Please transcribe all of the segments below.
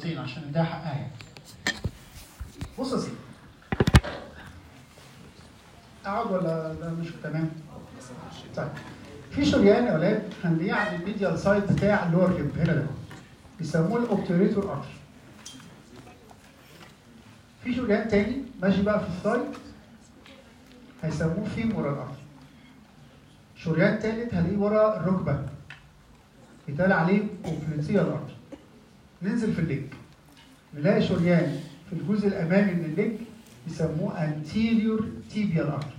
مرتين عشان اديها حقها يعني. بص يا سيدي اقعد ولا ده مش تمام؟ طيب في شريان يا اولاد هنلاقيه على الميديال سايد بتاع اللور هيب هنا ده بيسموه الاوبتوريتور ارتر في شريان تاني ماشي بقى في السايد هيسموه فيمورال ارتر شريان تالت هلاقيه ورا الركبه يتقال عليه اوبليتيال ارتر ننزل في الليج نلاقي شريان في الجزء الامامي من الليج يسموه anterior tibial artery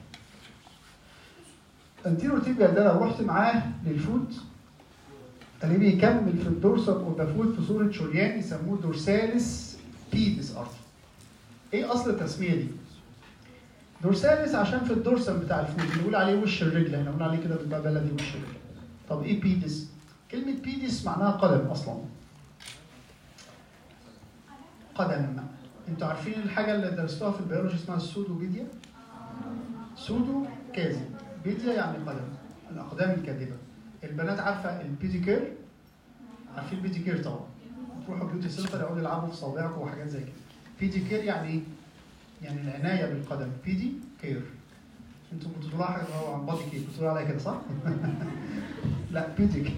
anterior tibial ده لو رحت معاه للفوت تلاقيه بيكمل في الدورسال اوف ذا فوت في صوره شريان يسموه دورساليس بيدس ارتري ايه اصل التسميه دي؟ دورساليس عشان في الدورسال بتاع الفوت بنقول عليه وش الرجل احنا بنقول عليه كده بالبلدي وش الرجل طب ايه بيدس؟ كلمه بيدس معناها قدم اصلا قدم انتوا عارفين الحاجه اللي درستوها في البيولوجي اسمها السودوبيديا سودو كاذب بيديا يعني قدم الاقدام الكاذبه البنات عارفه البيديكير عارفين البيديكير طبعا تروحوا بيوتي سنتر يقعدوا يلعبوا في صوابعكم وحاجات زي كده بيديكير يعني ايه؟ يعني العنايه بالقدم بيدي كير انتوا بتقولوا حاجه هو عن بادي كير بتقولوا عليها كده صح؟ لا بيديكير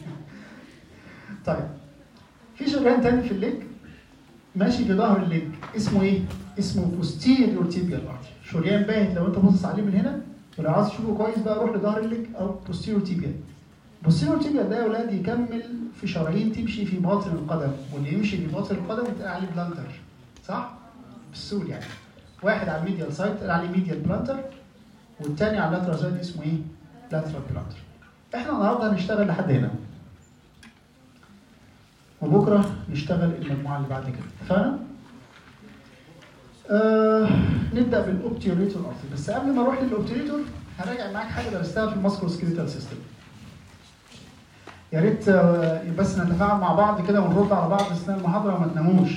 طيب في شريان تاني في الليج ماشي في ظهر الليج اسمه ايه؟ اسمه posterior tibial artery شريان باهت لو انت باصص عليه من هنا ولو عايز تشوفه كويس بقى روح لظهر الليج او posterior tibial posterior tibial ده يا ولاد يكمل في شرايين تمشي في باطن القدم واللي يمشي في باطن القدم يتقال عليه بلانتر صح؟ بالسول يعني واحد على الميديال سايد يتقال عليه ميديال بلانتر والتاني على اللاترال سايد اسمه ايه؟ لاترال بلانتر احنا النهارده هنشتغل لحد هنا وبكره نشتغل المجموعه اللي بعد كده اتفقنا؟ آه نبدا بالاوبتيوريتور ارتري بس قبل ما اروح للاوبتيوريتور هراجع معاك حاجه درستها في الماسكو سكيليتال سيستم يا ريت آه، بس نتفاعل مع بعض كده ونرد على بعض اثناء المحاضره وما تناموش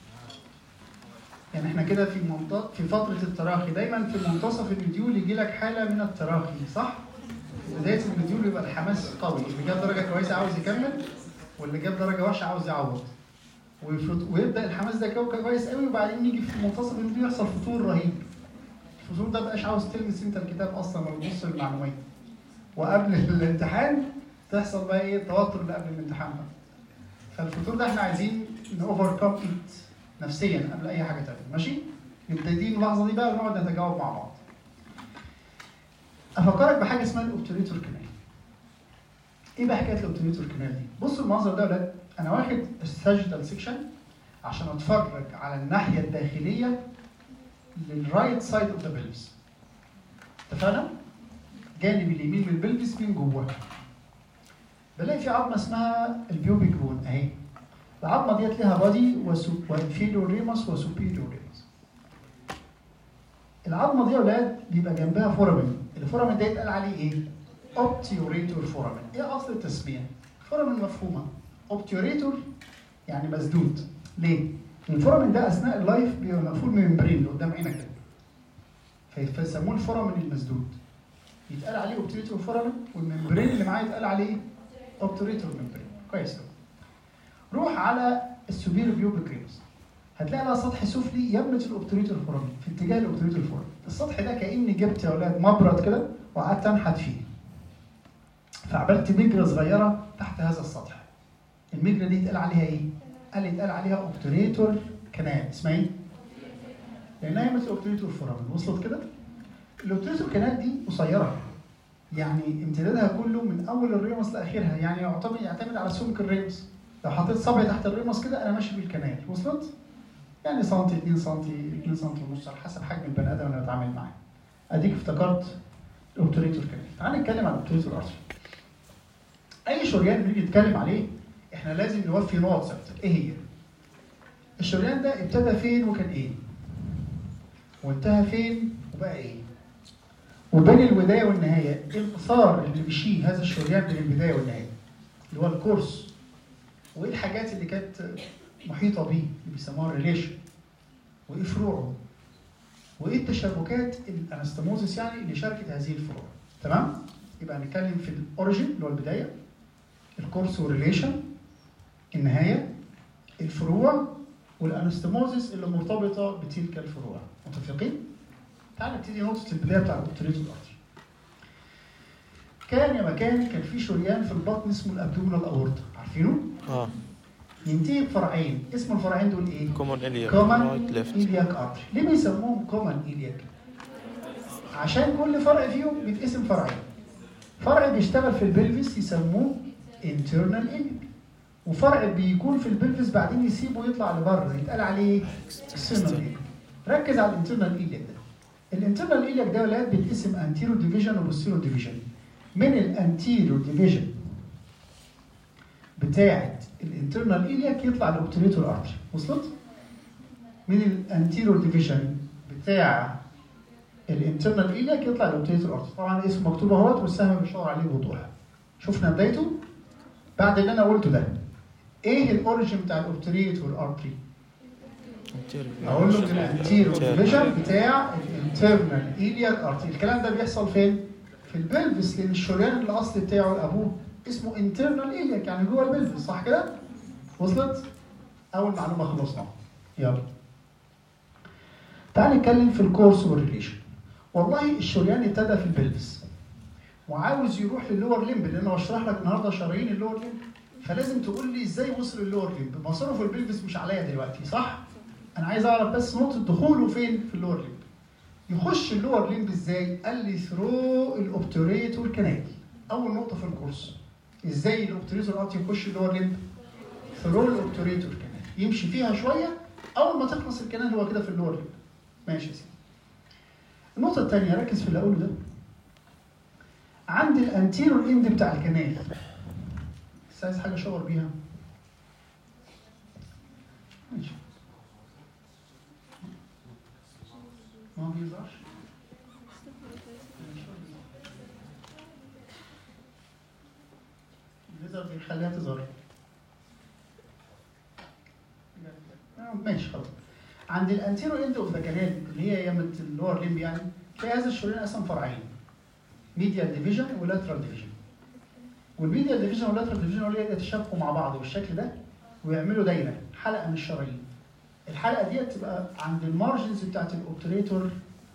يعني احنا كده في منطقه في فتره التراخي دايما في منتصف المديول يجي لك حاله من التراخي صح؟ في بدايه المديول يبقى الحماس قوي اللي جاب درجه كويسه عاوز يكمل واللي جاب درجه وحشه عاوز يعوض ويفرط ويبدا الحماس ده كو- كويس قوي وبعدين يجي في منتصف المديول يحصل فتور رهيب الفتور ده مبقاش عاوز تلمس انت الكتاب اصلا ولا تبص للمعلومات وقبل الامتحان تحصل بقى ايه التوتر اللي قبل الامتحان بقى فالفتور ده احنا عايزين نوفر كم نفسيا قبل اي حاجه تانيه ماشي نبتدي اللحظه دي بقى ونقعد نتجاوب مع بعض افكرك بحاجه اسمها الاوبتوريتور كانال ايه بقى حكايه الاوبتوريتور كانال دي بصوا المنظر ده يا ولاد انا واخد الساجيتال سيكشن عشان اتفرج على الناحيه الداخليه للرايت سايد اوف ذا بلفس اتفقنا جانب اليمين من البلفس من جوه بلاقي في عظمه اسمها البيوبيك بون اهي العظمه ديت ليها بادي وانفيريور ريمس وسوبيريور ريمس العظمه دي يا اولاد بيبقى جنبها فورامين الفورامين ده يتقال عليه ايه اوبتيوريتور فورامين ايه اصل التسميه فورامين مفهومه اوبتيوريتور يعني مسدود ليه الفورامين ده اثناء اللايف بيبقى مقفول من ممبرين اللي قدام عينك كده في- فيسموه الفورامين المسدود يتقال عليه اوبتيوريتور فورامين والممبرين اللي معاه يتقال عليه اوبتوريتور ممبرين كويس قوي روح على السوبير بيوبيك ريمس هتلاقي لها سطح سفلي يمت الاوبتوريتور فورامين في اتجاه الاوبتوريتور فورامين السطح ده كاني جبت يا اولاد مبرد كده وقعدت انحت فيه فعملت مجرى صغيره تحت هذا السطح المجرى دي اتقال عليها ايه؟ قال اتقال عليها اوبتوريتور كانال اسمها ايه؟ لانها يمت الاوبتوريتور فورامين وصلت كده؟ الاوبتوريتور كانال دي قصيره يعني امتدادها كله من اول الريمس لاخرها يعني يعتمد يعتمد على سمك الريمس لو حطيت صبعي تحت الريمس كده انا ماشي بالكنال وصلت؟ يعني سنتي 2 سنتي 2 سنتي ونص على حسب حجم البني ادم اللي بتعامل معاه. اديك افتكرت الاوبتوريتور كانال. تعال نتكلم عن الاوبتوريتور ارتري. اي شريان بنيجي نتكلم عليه احنا لازم نوفي نقط ثابته، ايه هي؟ الشريان ده ابتدى فين وكان ايه؟ وانتهى فين وبقى ايه؟ وبين البدايه والنهايه ايه الاثار اللي مشيه هذا الشريان بين البدايه والنهايه؟ اللي هو الكورس وايه الحاجات اللي كانت محيطه بيه اللي بيسموها الريليشن وايه فروعه وايه التشابكات الانستموزس يعني اللي شاركت هذه الفروع تمام يبقى هنتكلم في الاوريجن اللي هو البدايه الكورس والريليشن النهايه الفروع والانستموزيس اللي مرتبطه بتلك الفروع متفقين؟ تعال نبتدي نقطه البدايه بتاع الاوبتريتور ارتري كان يا مكان كان في شريان في البطن اسمه الابدومينال اورتا عارفينه؟ اه ينتهي بفرعين اسم الفرعين دول ايه؟ كومون اليا كومن رايت ليفت إلياك ارتري ليه بيسموهم كومن إلياك؟ عشان كل فرع فيهم بيتقسم فرعين فرع بيشتغل في البلفس يسموه internal إلياك وفرع بيكون في البلفس بعدين يسيبه يطلع لبره يتقال عليه external إلياك ركز على الانترنال إلياك ده الانترنال إلياك ده ولاد بيتقسم انتيرو ديفيجن وبوستيرو ديفيجن من الانتيرو ديفيجن بتاعه الانترنال إلياك يطلع الاوبتريتور ارتري وصلت؟ من الانتيرو ديفيجن بتاع الانترنال إلياك يطلع الاوبتريتور ارتري طبعا اسمه مكتوب اهوت والسهم بيشاور عليه بوضوح شفنا بدايته بعد اللي انا قلته ده ايه الاوريجن بتاع الاوبتريتور ارتري اقول له الانتيرو ديفيجن بتاع الانترنال إلياك ارتري الكلام ده بيحصل فين في البلفس لان الشريان الاصلي بتاعه ابوه اسمه انترنال إلياك يعني جوه البلفس صح كده وصلت اول معلومه خلصنا يلا تعال نتكلم في الكورس والريليشن والله الشريان ابتدى في البلفس وعاوز يروح للور ليمب لان انا بشرح لك النهارده شرايين اللور ليمب فلازم تقول لي ازاي وصل اللور ليمب مصيره في البلفس مش عليا دلوقتي صح انا عايز اعرف بس نقطه دخوله فين في اللور ليمب يخش اللور ليمب ازاي قال لي ثرو الاوبتوريتور كانال اول نقطه في الكورس ازاي الاوبتوريتور ارت يخش اللور ليمب ثرو الاوبتوريتور كانال يمشي فيها شويه اول ما تخلص الكنال هو كده في اللور ليمب ماشي يا سيدي النقطة الثانية ركز في اللي أقوله ده عند الانتيرو اند بتاع الكنال بس عايز حاجة أشاور بيها ماشي ما بيظهرش الليزر بيخليها تظهر آه، ماشي خلاص عند الانتيرو اند اوف ذا كانال اللي هي يمة اللور ليمب يعني تلاقي هذا الشريان قسم فرعين ميديال ديفيجن ولاترال ديفيجن والميديال ديفيجن واللاترال ديفيجن هو اللي يتشابكوا مع بعض بالشكل ده ويعملوا دايره حلقه من الشرايين الحلقه دي تبقى عند المارجنز بتاعت الاوبتريتور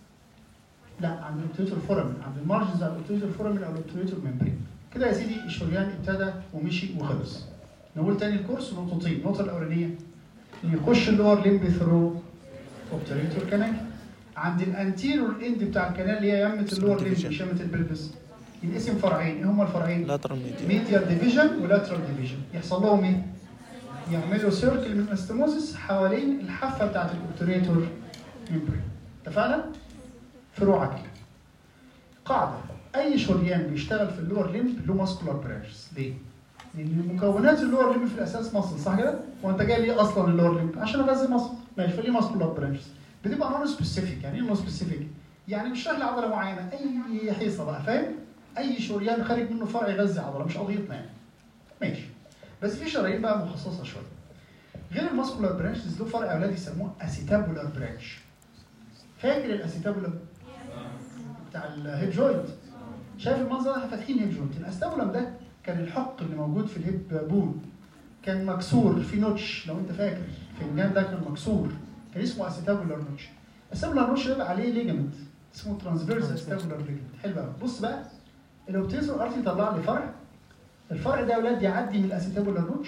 لا عند الاوبتريتور فورامين عند المارجنز بتاعت الاوبتريتور فورامين او الاوبتريتور ممبرين كده يا سيدي الشريان ابتدى ومشي وخلص نقول تاني الكورس نقطتين النقطه الاولانيه يخش اللور ليمب ثرو اوبتريتور كانال عند الانتيرور اند بتاع الكنال اللي هي يمه اللور ليمب مش يمه البلبس ينقسم فرعين ايه هما الفرعين؟ لاترال ميديا ميديال ديفيجن ولاترال ديفيجن يحصل لهم ايه؟ يعملوا سيركل من الاستموزس حوالين الحافه بتاعت الاوبتريتور ممبرين اتفقنا؟ فروع كده قاعده اي شريان بيشتغل في اللور ليمب له ماسكولار برانشز ليه؟ لان مكونات اللور ليمب في الاساس مصل صح كده؟ وانت جاي ليه اصلا اللور ليمب؟ عشان اغذي مصل ماشي فليه ماسكولار برانشز بتبقى نون سبيسيفيك يعني ايه نون سبيسيفيك؟ يعني مش شغل عضله معينه اي حيصه بقى فاهم؟ اي شريان خارج منه فرع يغذي عضله مش قضيتنا يعني ماشي بس في شرايين بقى مخصصه شويه غير الماسكولار برانشز له فرع اولاد يسموه اسيتابولار برانش فاكر الاسيتابولار بتاع الهيب جوينت شايف المنظر ده احنا فاتحين هيب جوينت الاستابولم ده كان الحق اللي موجود في الهيب بون كان مكسور في نوتش لو انت فاكر الفنجان ده كان مكسور كان اسمه اسيتابولار نوتش الاسيتابولار نوتش ده بقى عليه ليجمنت اسمه ترانسفيرس اسيتابولار ليجمنت حلو قوي بص بقى الاوبتيزور ارتي يطلع لي فرع الفرع ده يا اولاد يعدي من الاسيتابولار نوتش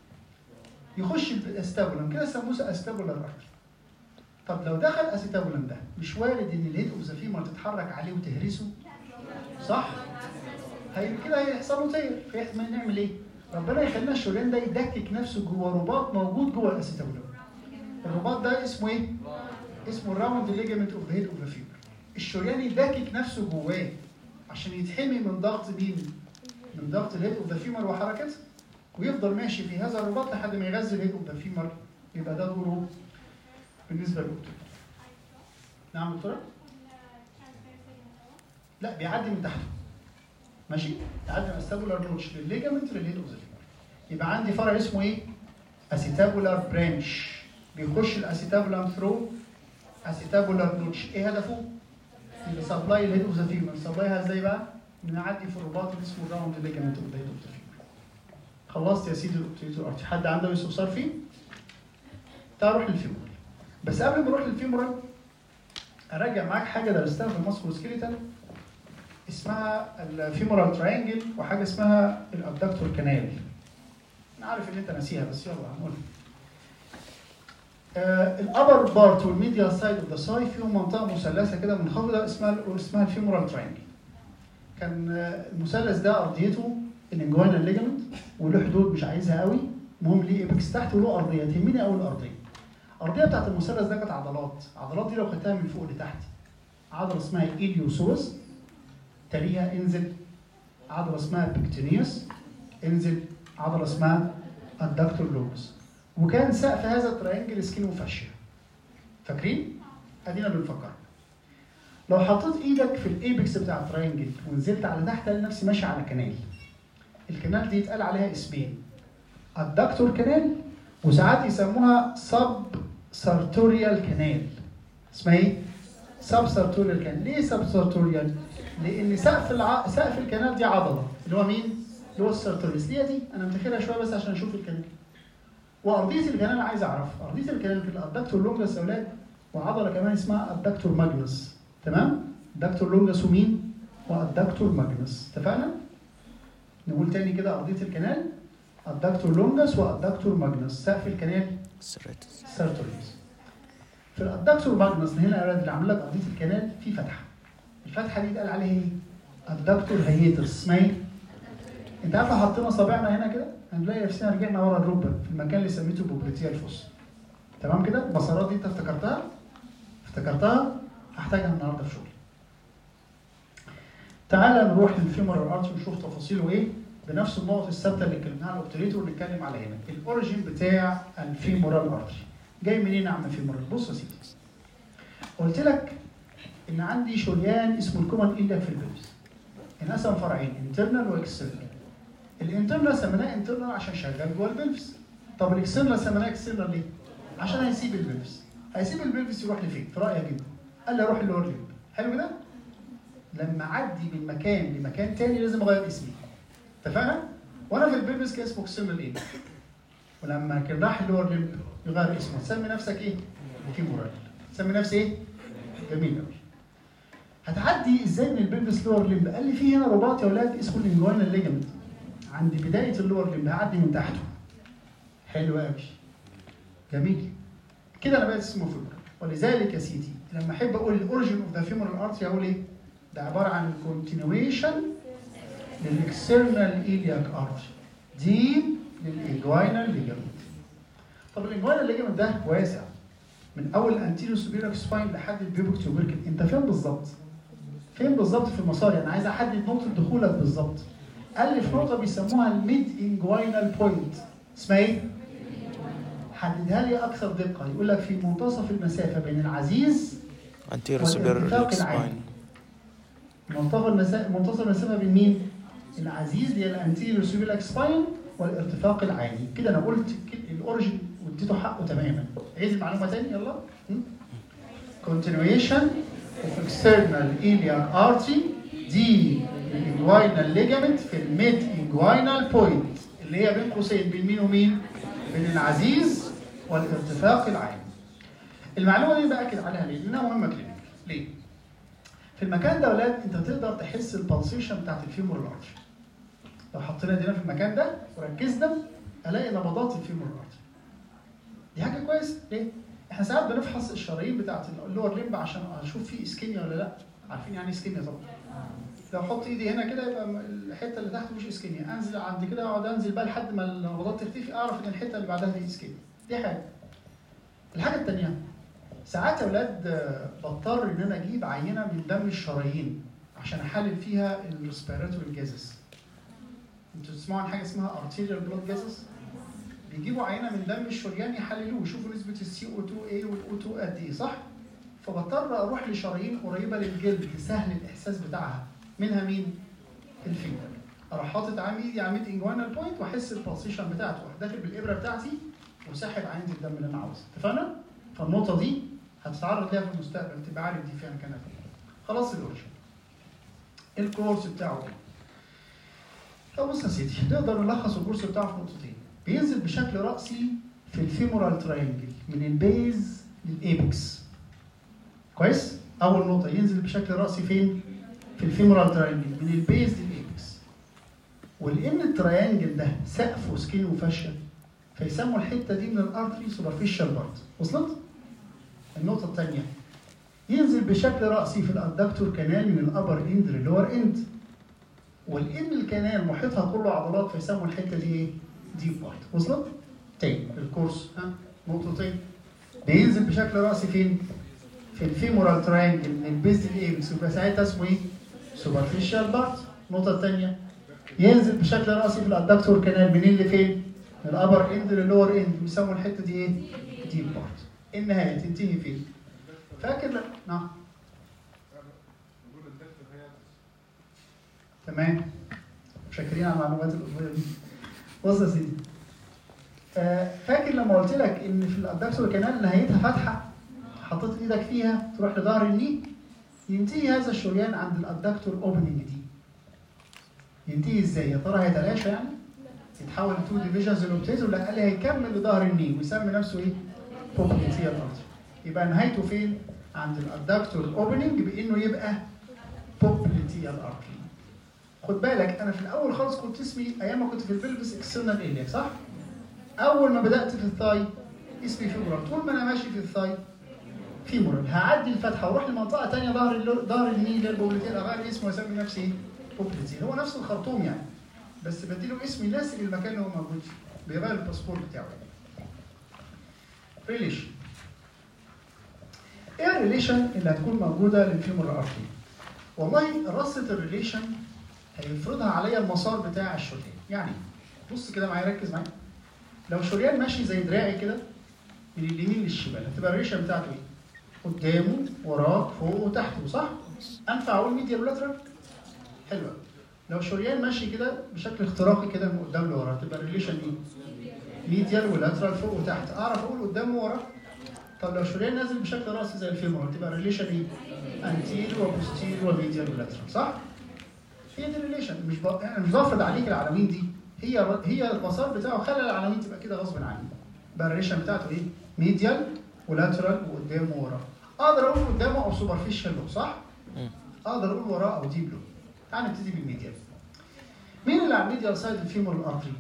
يخش بالاستابولم كده سموه استابولار ارتي طب لو دخل اسيتابولم ده مش وارد ان الهيد اوف ذا فيمر تتحرك عليه وتهرسه صح هي كده هيحصل له تير فيحتمل نعمل ايه ربنا يخلينا الشريان ده يدكك نفسه جوه رباط موجود جوه الاسيتابولم الرباط ده اسمه ايه اسمه الراوند ليجامنت اوف ذا هيد اوف ذا فيمر الشريان يدكك نفسه جواه عشان يتحمي من ضغط مين من ضغط الهيد اوف ذا فيمر وحركته ويفضل ماشي في هذا الرباط لحد ما يغذي الهيد اوف ذا فيمر يبقى ده دوره بالنسبه للدكتور نعم دكتوره لا بيعدي من تحته ماشي يعدي من الستابولار نوتش للليجامنت للهيد اوف ذا فيمر يبقى عندي فرع اسمه ايه اسيتابولار برانش بيخش الاسيتابولار ثرو اسيتابولار نوتش ايه هدفه سبلاي الهيد اوف ذا فيمر سبلايها ازاي بقى بنعدي في الرباط اللي اسمه راوند ليجامنت اوف ذا هيد اوف ذا فيمر خلصت يا سيدي الاوبتريتور ارتي حد عنده استفسار فيه تعال نروح للفيمورال بس قبل ما نروح للفيمورال اراجع معاك حاجه درستها في الماسكولو سكيليتال اسمها الفيمورال تراينجل وحاجه اسمها الابدكتور كانال انا عارف ان انت ناسيها بس يلا هنقولها الابر بارت والميديال سايد اوف ذا ساي فيهم منطقه مثلثه كده منخفضه اسمها اسمها الفيمورال تراينجل كان آه، المثلث ده ارضيته الانجوينال ليجمنت وله حدود مش عايزها قوي المهم ليه ايبكس تحت وله ارضيه تهمني قوي الارضيه الارضيه بتاعت المثلث ده كانت عضلات العضلات دي لو خدتها من فوق لتحت عضله اسمها اليوسوس تليها انزل عضله اسمها بيكتينيوس انزل عضله اسمها الدكتور لوبس وكان سقف هذا الترينجل سكين وفاشيا فاكرين؟ ادينا بنفكر لو حطيت ايدك في الايبكس بتاع الترينجل ونزلت على تحت الاقي نفسي ماشي على كنال الكنال دي يتقال عليها اسمين الدكتور كنال وساعات يسموها سب سارتوريال كنال اسمها ايه؟ سب سارتوريال كنال ليه سب سارتوريال؟ لان سقف الع... سقف الكنال دي عضله اللي هو مين؟ اللي هو السارتوريس دي دي انا متخيلها شويه بس عشان اشوف الكنال وارضيه الكنال عايز اعرفها ارضيه الكنال في الادكتور لونجس يا اولاد وعضله كمان اسمها الدكتور ماجنس تمام الدكتور لونجس ومين والدكتور ماجنس اتفقنا نقول تاني كده ارضيه الكنال الدكتور لونجس والدكتور ماجنس سقف الكنال سيريتس سيرتوريس في الادكتور ماجنس هنا يا اولاد اللي عامل لك ارضيه الكنال في فتحه الفتحه دي اتقال عليها ايه الدكتور هيتس اسمها ايه انت عارف لو حطينا صابعنا هنا كده هنلاقي نفسنا رجعنا ورا الركبه في المكان اللي سميته بوبريتيا الفوس تمام كده البصرات دي انت افتكرتها افتكرتها هحتاجها النهارده في شغلي تعالى نروح للفيمورال ارتش ونشوف تفاصيله ايه بنفس النقط الثابته اللي اتكلمنا على الاوبتريتور نتكلم على هنا الاوريجين بتاع الفيمورال ارتش جاي منين يا عم فيمورال بص يا سيدي قلت لك ان عندي شريان اسمه الكومن ايلياك في البلبس انقسم فرعين انترنال واكسترنال الانترنال سميناه انترنال عشان شغال جوه البلفس طب الاكسترنال سميناه اكسترنال ليه؟ عشان هيسيب البلفس هيسيب البلفس يروح لفين؟ في رايك جدا قال لي اروح اللور ليمب حلو كده؟ لما اعدي من مكان لمكان تاني لازم اغير اسمي اتفقنا؟ وانا في البلفس كان اسمه اكسترنال ايه؟ ولما كان راح اللور ليمب يغير اسمه تسمي نفسك ايه؟ فيمورال تسمي نفسي ايه؟ جميل قوي هتعدي ازاي من البلفس لور ليمب؟ قال لي في هنا رباط يا اولاد اسمه الانجوينال ليجمنت عند بدايه اللور ليمب هعدي من تحته حلو قوي جميل كده انا بقيت اسمه فيمورال ولذلك يا سيدي لما احب اقول الاوريجن اوف ذا فيمورال ارتري اقول ايه؟ ده عباره عن الكونتينيويشن للاكسترنال ايلياك ارتري دي للايجوينال ليجمنت طب الايجوينال ليجمنت ده واسع من اول انتيريو سوبيريور سباين لحد البيبوك تيوبركل انت فين بالظبط؟ فين بالظبط في المسار يعني عايز احدد نقطه دخولك بالظبط قال لي في نقطه بيسموها الميد انجوينال بوينت اسمها ايه؟ حددها لي اكثر دقه يقول لك في منتصف المسافه بين العزيز anterior superior والارتفاق iliac العالي. spine منتصف المسافه منتصف المسافه بين مين؟ العزيز اللي هي الانتيريور سوبيلاك سباين والارتفاق العالي كده انا قلت ك- الاوريجن واديته حقه تماما عايز المعلومه تاني يلا م? continuation of external iliac artery دي الانجوينال ليجامنت في الميد انجوينال بوينت اللي هي بين قوسين بين مين ومين؟ بين العزيز والارتفاق العالي. المعلومه دي باكد عليها ليه؟ لانها مهمه كلينيك. ليه؟ في المكان ده يا اولاد انت تقدر تحس البلسيشن بتاعت الفيمور الارتري. لو حطينا ايدينا في المكان ده وركزنا الاقي نبضات الفيمور الارتري. دي حاجه كويسه ليه؟ احنا ساعات بنفحص الشرايين بتاعت اللور ليمب عشان اشوف في اسكيميا ولا لا. عارفين يعني ايه اسكيميا طبعا. لو احط ايدي هنا كده يبقى الحته اللي تحت مش اسكيميا انزل عند كده اقعد انزل بقى لحد ما النبضات تختفي اعرف ان الحته اللي بعدها دي اسكيميا دي حاجه الحاجه الثانيه ساعات يا اولاد آه، بضطر ان انا اجيب عينه من دم الشرايين عشان احلل فيها الريسبيراتوري جازز انتوا تسمعوا عن حاجه اسمها ارتيريال بلود جازز بيجيبوا عينه من دم الشريان يحللوه يشوفوا نسبه السي او 2 ايه والاو 2 قد ايه صح فبضطر اروح لشرايين قريبه للجلد سهل الاحساس بتاعها منها مين الفينجر اروح حاطط عامل ايدي على ميد انجوانال بوينت واحس البلسيشن بتاعته واروح داخل بالابره بتاعتي وساحب عينه الدم اللي انا عاوزها اتفقنا فالنقطه دي هتتعرض ليها في المستقبل تبقى عارف دي فيها مكانها فين خلاص الاوريجن الكورس بتاعه ايه طب بص يا سيدي نقدر نلخص الكورس بتاعه في نقطتين بينزل بشكل رأسي في الفيمورال تراينجل من البيز للايبكس كويس اول نقطه ينزل بشكل راسي فين في الفيمورال تراينجل من البيز للايبكس ولان التراينجل ده سقفه سكين وفاشيا فيسموا الحته دي من الارتري سوبرفيشال بارت وصلت النقطه الثانيه ينزل بشكل راسي في الادكتور كانال من الابر اند للور اند والان الكنال محيطها كله عضلات فيسموا الحته دي ايه؟ ديب بارت وصلت؟ تاني الكورس ها نقطتين بينزل بشكل راسي فين؟ في الفيمورال تراينجل من البيز للايبكس يبقى ساعتها اسمه ايه؟ سوبرفيشال بارت النقطه الثانيه ينزل بشكل راسي في الادكتور كانال منين لفين؟ من الابر اند للور اند بيسموا الحته دي ايه؟ ديب بارت النهايه تنتهي فين؟ فاكر لا؟ نعم تمام شاكرين على المعلومات الاضافيه دي بص يا سيدي آه، فاكر لما قلت لك ان في الادكتور كانال نهايتها فاتحه حطيت ايدك فيها تروح لظهر الني ينتهي هذا الشريان عند الادكتور اوبننج دي ينتهي ازاي يا ترى هيتلاشى يعني يتحول لتو ديفيجنز الاوبتيز ولا قال هيكمل لظهر الني ويسمي نفسه ايه بوبليتيال ارتري يبقى نهايته فين عند الادكتور اوبننج بانه يبقى بوبليتيال ارتري خد بالك انا في الاول خالص كنت اسمي ايام ما كنت في البلبس اكسترنال الياك صح اول ما بدات في الثاي اسمي فيمورال طول ما انا ماشي في الثاي فيمورال هعدي الفتحه واروح لمنطقه ثانيه ظهر اللو- ظهر النيل البوبليتيال اغير اسمه واسمي نفسي ايه بوبليتيال هو نفس الخرطوم يعني بس بديله اسم يناسب المكان اللي هو موجود فيه بيغير الباسبور بتاعه ريليشن ايه الريليشن اللي هتكون موجوده للفيمورال ارتري والله رصه الريليشن هيفرضها عليا المسار بتاع الشريان يعني بص كده معايا ركز معايا لو شريان ماشي زي دراعي كده من اليمين للشمال هتبقى الريليشن بتاعته ايه قدامه وراه فوق وتحته صح انفع اقول ميديال ولاترال حلو أوي. لو شريان ماشي كده بشكل اختراقي كده من قدام لورا تبقى الريليشن ايه ميديال ولاترال فوق وتحت اعرف اقول قدام وورا طب لو شريان نازل بشكل راسي زي الفيمورال تبقى الريليشن ايه انتير وبوستير وميديال ولاترال صح هي دي الريليشن مش ب... انا مش بفرض عليك العناوين دي هي هي المسار بتاعه خلى العناوين تبقى كده غصب عني بقى الريليشن بتاعته ايه ميديال ولاترال وقدام وورا اقدر اقول قدامه او سوبرفيشال لو صح مم. اقدر اقول وراه او ديب لو تعال نبتدي بالميديال مين اللي على الميديال سايد الفيمور الارتري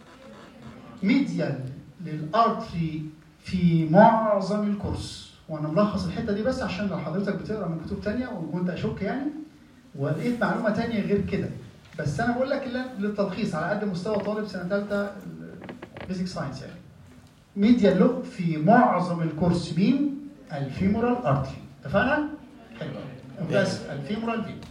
ميديال للارتري في معظم الكورس وانا ملخص الحته دي بس عشان لو حضرتك بتقرا من كتب تانية وكنت اشك يعني ولقيت معلومه تانية غير كده بس انا بقول لك اللي- للتلخيص على قد مستوى طالب سنه ثالثه بيزك ساينس يعني ميديال لوب في معظم الكورس مين الفيمورال ارتري اتفقنا؟ حلو بس الفيمورال فين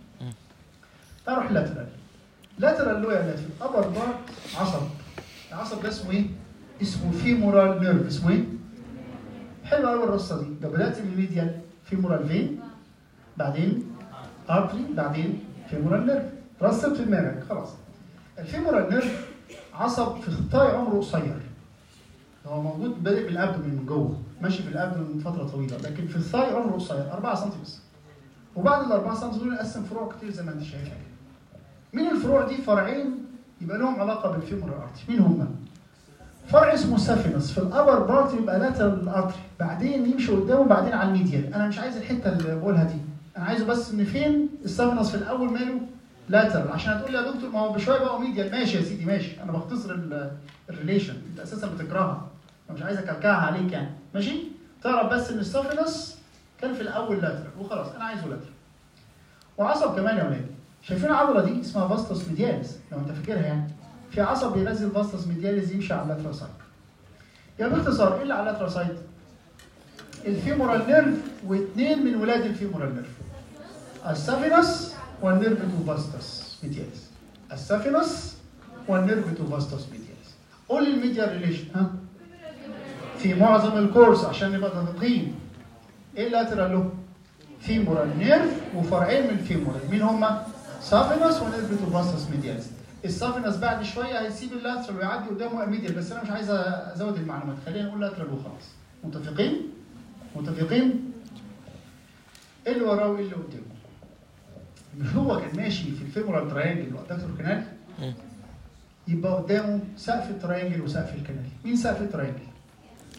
اروح لاترال لاترال لو يا ولاد في الابر بارت عصب العصب ده اسمه ايه؟ اسمه فيمورال نيرف اسمه ايه؟ حلوه قوي الرصه دي لو بدات من الميديال فيمورال فين بعدين ارتري بعدين فيمورال نيرف رصت في دماغك خلاص الفيمورال نيرف عصب في الثاي عمره قصير هو موجود بادئ بالابدومين من جوه ماشي في الابدومين من فتره طويله لكن في الثاي عمره قصير 4 سم بس وبعد ال 4 سم دول نقسم فروع كتير زي ما انت شايف كده من الفروع دي فرعين يبقى لهم علاقه بالفيمورال ارتري مين هما؟ فرع اسمه سافينس في الابر بارت يبقى لاترال ارتري بعدين يمشي قدامه بعدين على الميديال انا مش عايز الحته اللي بقولها دي انا عايزه بس ان فين السافينس في الاول ماله لاترال عشان هتقول لي يا دكتور ما هو بشويه بقى ميديال ماشي يا سيدي ماشي انا بختصر ال- الريليشن انت اساسا بتكرهها انا مش عايز اكلكعها عليك يعني ماشي تعرف بس ان السافينس كان في الاول لاترال وخلاص انا عايزه لاترال وعصب كمان يا ولاد شايفين العضله دي اسمها فاستوس ميدياليس لو انت فاكرها يعني في عصب بينزل فاستوس ميدياليس يمشي على اللاترال سايد يعني باختصار ايه اللي على اللاترال سايد الفيمورال نيرف واثنين من ولاد الفيمورال نيرف السافينس والنيرف تو فاستوس ميدياليس السافينس والنيرف تو فاستوس ميدياليس قول لي الميديال ريليشن ها في معظم الكورس عشان نبقى دقيقين ايه اللاترال له فيمورال نيرف وفرعين من الفيمورال مين هما سافينس ونيرف تو فاستوس ميدياليس السافينس بعد شويه هيسيب اللاترال ويعدي قدامه ميديال بس انا مش عايز ازود المعلومات خلينا نقول لاترال وخلاص متفقين متفقين ايه اللي وراه وايه اللي قدامه مش هو كان ماشي في الفيمورال تراينجل وادكتور كانال مم. يبقى قدامه سقف التراينجل وسقف الكنال مين سقف التراينجل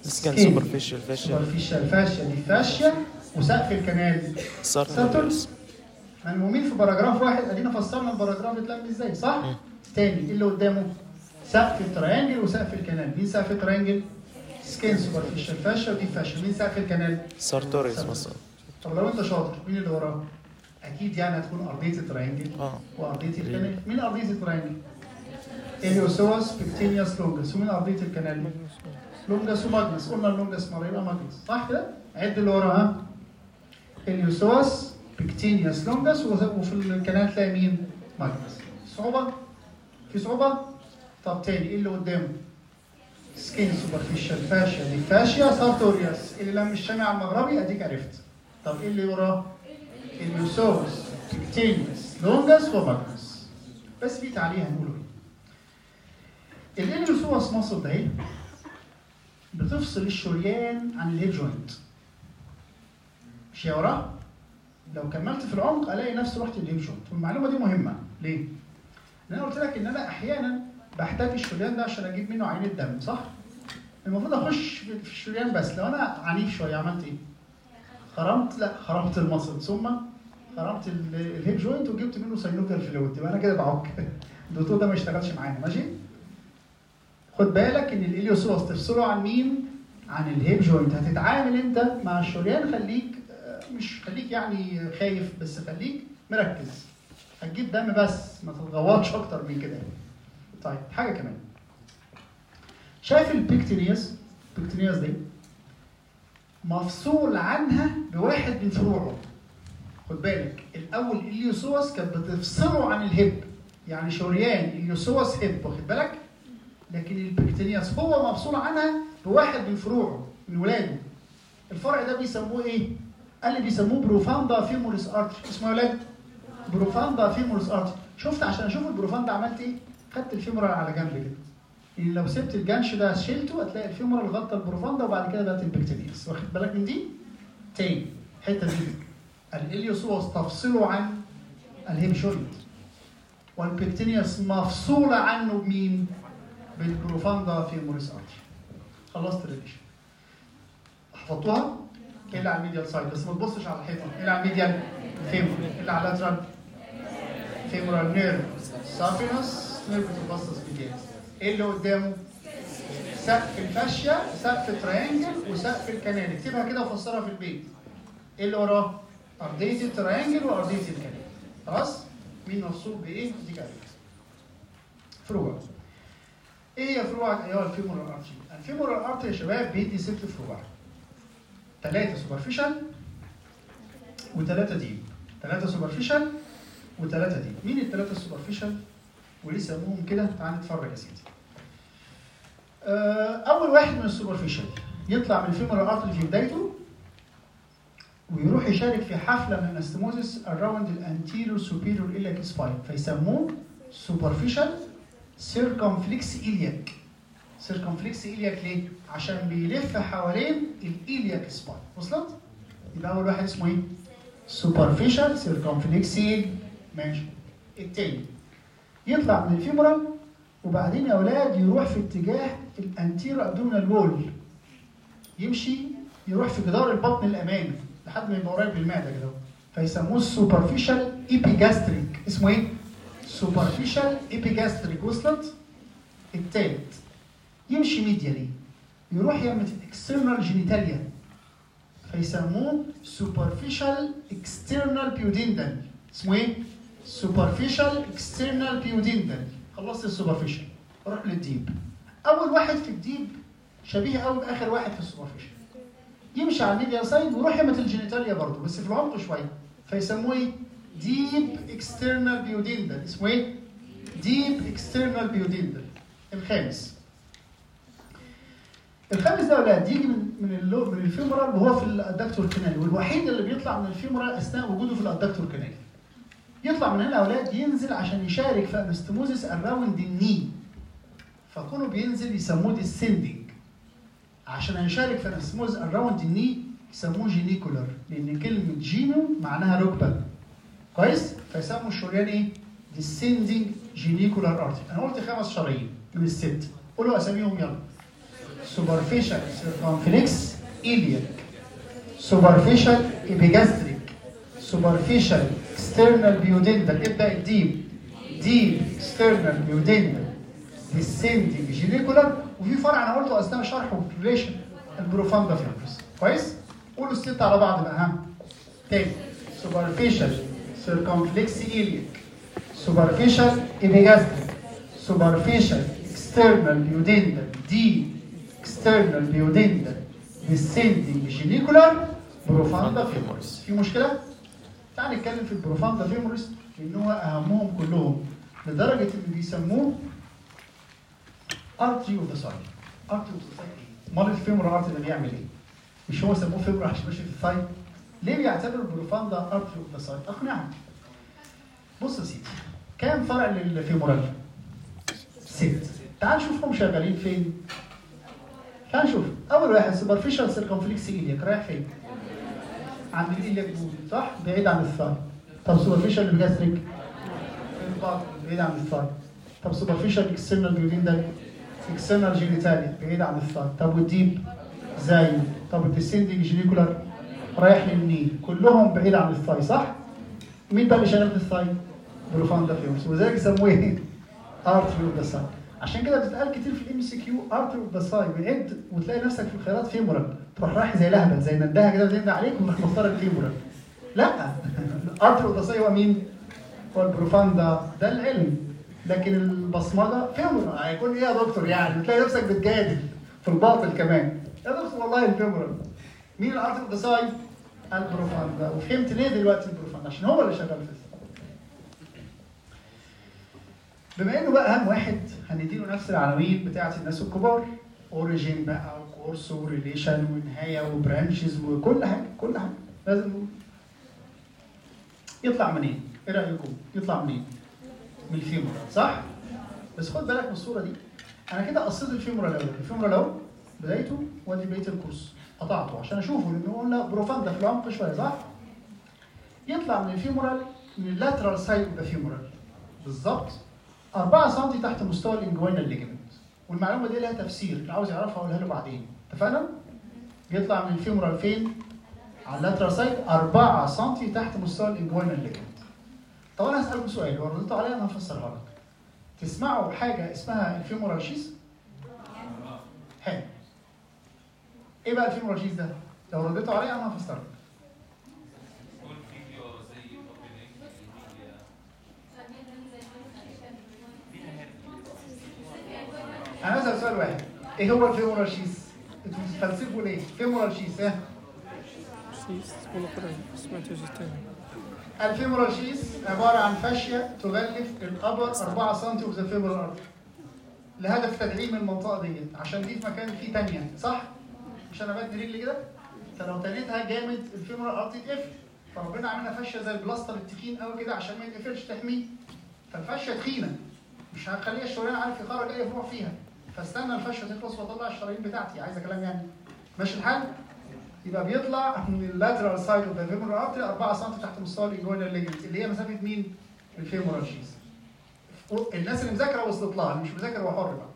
سكان Skin. سوبرفيشال فاشل سوبرفيشال فاشيا دي فاشيا وسقف الكنال سارتوريوس ملمومين في باراجراف واحد ادينا فسرنا الباراجراف اتلم ازاي صح؟ مم. تاني ايه اللي قدامه؟ سقف التريانجل وسقف الكنال مين سقف التريانجل؟ سكين سوبرفيشال فاشيا ودي فاشيا مين سقف الكنال؟ سارتوريوس مثلا طب لو انت شاطر مين اللي وراه؟ اكيد يعني هتكون ارضيه التريانجل اه وارضيه الكنال مين ارضيه التريانجل؟ اليوسوس بكتينياس لونجس ومين ارضيه الكنال؟ لونجس وماجنس قلنا اللونجس مره يبقى ماجنس صح كده؟ عد اللي وراها اليوسوس بكتينياس لونجس وفي الكنال تلاقي مين؟ ماجنس صعوبه؟ في صعوبه؟ طب تاني ايه اللي قدامه؟ سكين سوبرفيشال فاشيا دي فاشيا سارتوريوس اللي لم الشمع المغربي اديك عرفت طب ايه اللي وراه؟ اليوسوس بكتينياس لونجس وماجنس بس في تعليق هنقوله ايه؟ الاليوسوس مصر ده ايه؟ بتفصل الشريان عن الهيب جوينت مش يا وراه؟ لو كملت في العمق الاقي نفسي رحت الهيب جوينت والمعلومه دي مهمه ليه؟ لان انا قلت لك ان انا احيانا بحتاج الشريان ده عشان اجيب منه عينه دم صح؟ المفروض اخش في في الشريان بس لو انا عنيف شويه عملت ايه؟ خرمت لا خرمت المصل ثم خرمت ال- الهيب جوينت وجبت منه سينوكال فلويد يبقى انا كده بعك الدكتور ده ما يشتغلش معانا ماشي؟ خد بالك ان الاليوسوس تفصله عن مين؟ عن الهيب جوينت هتتعامل انت مع الشريان خليك آه، مش خليك يعني خايف بس خليك مركز هتجيب دم بس ما تتغوطش اكتر من كده طيب حاجه كمان شايف البيكتينياس البيكتينياس دي مفصول عنها بواحد من فروعه خد بالك الاول اليوسوس كانت بتفصله عن الهب يعني شريان اليوسوس هب واخد بالك لكن البكتيرياس هو مفصول عنها بواحد من فروعه من ولاده الفرع ده بيسموه ايه؟ قال لي بيسموه بروفاندا فيموريس ارتري اسمه يا ولاد بروفاندا فيموريس ارتري شفت عشان اشوف البروفاندا عملت ايه؟ خدت الفيمورال على جنب كده يعني لو سبت الجنش ده شلته هتلاقي الفيمورال غطى البروفاندا وبعد كده بقت البكتيرياس واخد بالك من دي؟ تاني الحته دي الاليوسوس تفصله عن الهيب جوينت والبكتيرياس مفصوله عنه بمين؟ بالبروفاندا فيموريس ارتري خلصت الريليشن حفظتوها؟ ايه اللي على الميديال سايد بس ما تبصش على الحيطه ايه اللي على الميديال فيمور ايه اللي على اللاترال فيمورال نيرف سافينس نيرف تبصص بجاز ايه اللي قدامه سقف الفاشيا سقف التريانجل وسقف الكنال اكتبها كده وفسرها في البيت ايه اللي وراه ارضيه التريانجل وارضيه الكنال خلاص مين مفصول بايه دي كده فروع ايه هي فروع ايها الفيمورال ارتري الفيمورال ارتري يا شباب بيدي ست فروع ثلاثه سوبرفيشال وثلاثه ديب ثلاثه سوبرفيشال وثلاثه ديب مين الثلاثه السوبرفيشال وليه سموهم كده تعال نتفرج يا سيدي آه، اول واحد من السوبرفيشال يطلع من الفيمورال ارتري في بدايته ويروح يشارك في حفله من الاستموزس اراوند الانتيريور سوبيريور إلياك سباين فيسموه سوبرفيشال سيركمفلكس إلياك سيركمفلكس إلياك ليه؟ عشان بيلف حوالين الإلياك سباين وصلت؟ يبقى أول واحد اسمه إيه؟ سوبرفيشال سيركمفلكس ماشي التاني يطلع من الفيمورال وبعدين يا أولاد يروح في اتجاه الانتيرو ابدومينال وول يمشي يروح في جدار البطن الامامي لحد ما يبقى قريب من المعده كده فيسموه السوبرفيشال ايبيجاستريك اسمه ايه؟ سوبرفيشال ايبيجاستريك وصلت؟ التالت يمشي ميديالي يروح يعمل اكسترنال جينيتاليا فيسموه سوبرفيشال اكسترنال بيوديندال اسمه ايه؟ سوبرفيشال اكسترنال بيوديندال خلصت السوبرفيشال اروح للديب اول واحد في الديب شبيه قوي باخر واحد في السوبرفيشال يمشي على الميديا سايد ويروح يمت الجينيتاليا برضه بس في العمق شويه فيسموه ايه؟ ديب اكسترنال بيوديندال اسمه ايه؟ ديب اكسترنال بيوديندال الخامس الخامس ده يا اولاد يجي من من اللو من الفيمورال وهو في الادكتور كانال والوحيد اللي بيطلع من الفيمورال اثناء وجوده في الادكتور كانال يطلع من هنا يا اولاد ينزل عشان يشارك في انستموزيس اراوند الني فكونه بينزل يسموه ديسندنج عشان يشارك في انستموزيس اراوند الني يسموه جينيكولر لان كلمه جينو معناها ركبه كويس فيسموا الشريان ايه ديسندنج جينيكولار ارتري انا قلت خمس شرايين من الست قولوا اساميهم يلا سوبرفيشال سيركمفلكس إلياك سوبرفيشال إبيجاستريك سوبرفيشال اكسترنال بيودنتال ابدأ الديب ديب اكسترنال بيودنتال ديسندنج جينيكولار وفي فرع انا قلته اثناء شرحه ريليشن البروفاندا فيبرس كويس؟ قولوا الست على بعض بقى ها تاني سوبرفيشال سيركمفلكس إلياك سوبرفيشال إبيجاستريك سوبرفيشال اكسترنال بيودنتال دي اكسترنال بيودنتال ديسندنج جينيكولار بروفاندا فيمورس في مشكله؟ تعال نتكلم في البروفاندا فيمورس لان هو اهمهم كلهم لدرجه ان بيسموه ارتري اوف ذا سايد ارتري اوف ذا سايد امال الفيمور ارتري ده بيعمل ايه؟ مش هو سموه فيمور عشان ماشي في الثاي؟ ليه بيعتبروا البروفاندا ارتري اوف ذا سايد؟ اقنعني بص يا سيدي كام فرع للفيمورال؟ ست تعال نشوفهم شغالين فين تعال نشوف اول واحد سوبرفيشال سيركمفلكس ايلياك رايح فين عند الايلياك بول صح بعيد عن الثاي طب سوبرفيشال الجاستريك بعيد عن الثاي طب سوبرفيشال اكسترنال بيودين اكسترنال جينيتاليا بعيد عن الثاي طب والديب زي طب الديسندنج جينيكولار رايح للنيل كلهم بعيد عن الثاي صح مين بقى اللي شغال في الثاي بروفاندا فيومس وذلك يسموه ايه ارتري اوف ذا ساي عشان كده بتتقال كتير في الام سي كيو ارتري اوف ذا ساي بنعد وتلاقي نفسك في الخيارات فيمورال تروح رايح زي لهبل زي نداها كده وتندى عليك وتروح مختار الفيمورال لا ارتري اوف ذا ساي هو مين؟ هو البروفاندا ده العلم لكن البصمجه فيمورال هيكون ايه يا دكتور يعني بتلاقي نفسك بتجادل في الباطل كمان يا دكتور والله الفيمورال مين الارتري اوف ذا ساي؟ البروفاندا وفهمت ليه دلوقتي البروفاندا عشان هو اللي شغال في الثاي بما انه بقى اهم واحد هنديله نفس العناوين بتاعت الناس الكبار اوريجين بقى وكورس وريليشن ونهايه وبرانشز وكل حاجه كل حاجه لازم نقول يطلع منين؟ ايه رايكم؟ يطلع منين؟ من الفيمورال صح؟ بس خد بالك من الصوره دي انا كده قصيت الفيمورال الاول الفيمورال اهو بدايته وادي بقيه الكورس قطعته عشان اشوفه لانه قلنا بروفاندا في العمق شويه صح؟ يطلع من الفيمورال من اللاترال سايد اوف ذا فيمورال بالظبط 4 سم تحت مستوى الانجوينال ليجمنت والمعلومه دي لها تفسير اللي عاوز يعرفها اقولها له بعدين اتفقنا؟ بيطلع من الفيمورال فين؟ على اللاترال سايد 4 سم تحت مستوى الانجوينال ليجمنت طب انا هسالكم سؤال لو رديتوا عليا انا هفسرها لك تسمعوا حاجه اسمها الفيمورال شيس؟ حلو ايه بقى الفيمورال شيس ده؟ لو رديتوا عليا انا هفسر لك انا هسال سؤال واحد ايه هو الفيمورال شيس؟ انتوا بتتفلسفوا ليه؟ فيمورال شيس ها؟ شيست والله قريب سمعت وجه تاني الفيمورال شيس عباره عن فاشيه تغلف الابر 4 سم اوف ذا فيمورال ارتري لهدف تدعيم المنطقه ديت عشان دي في مكان فيه تانية صح؟ مش انا بدي رجلي كده فلو تنيتها جامد الفيمورال ارتري تقفل فربنا عاملها فاشيه زي البلاستر التخين قوي كده عشان ما يتقفلش تحميه فالفاشيه تخينه مش هخليها الشريان عارف يخرج اي فروع فيها فاستنى الفاشيه تخلص واطلع الشرايين بتاعتي عايزه كلام يعني ماشي الحال؟ يبقى بيطلع من اللاترال سايد اوف ذا فيمورال ارتري 4 سم تحت مستوى الانجوينال ليجمنت اللي هي مسافه مين؟ الفيمورال شيز. الناس اللي مذاكره وصلت لها اللي مش مذاكر هو حر بقى.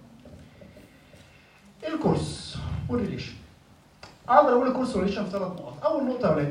الكورس والريليشن. اقدر اقول الكورس والريليشن في ثلاث نقط، اول نقطه يا ولاد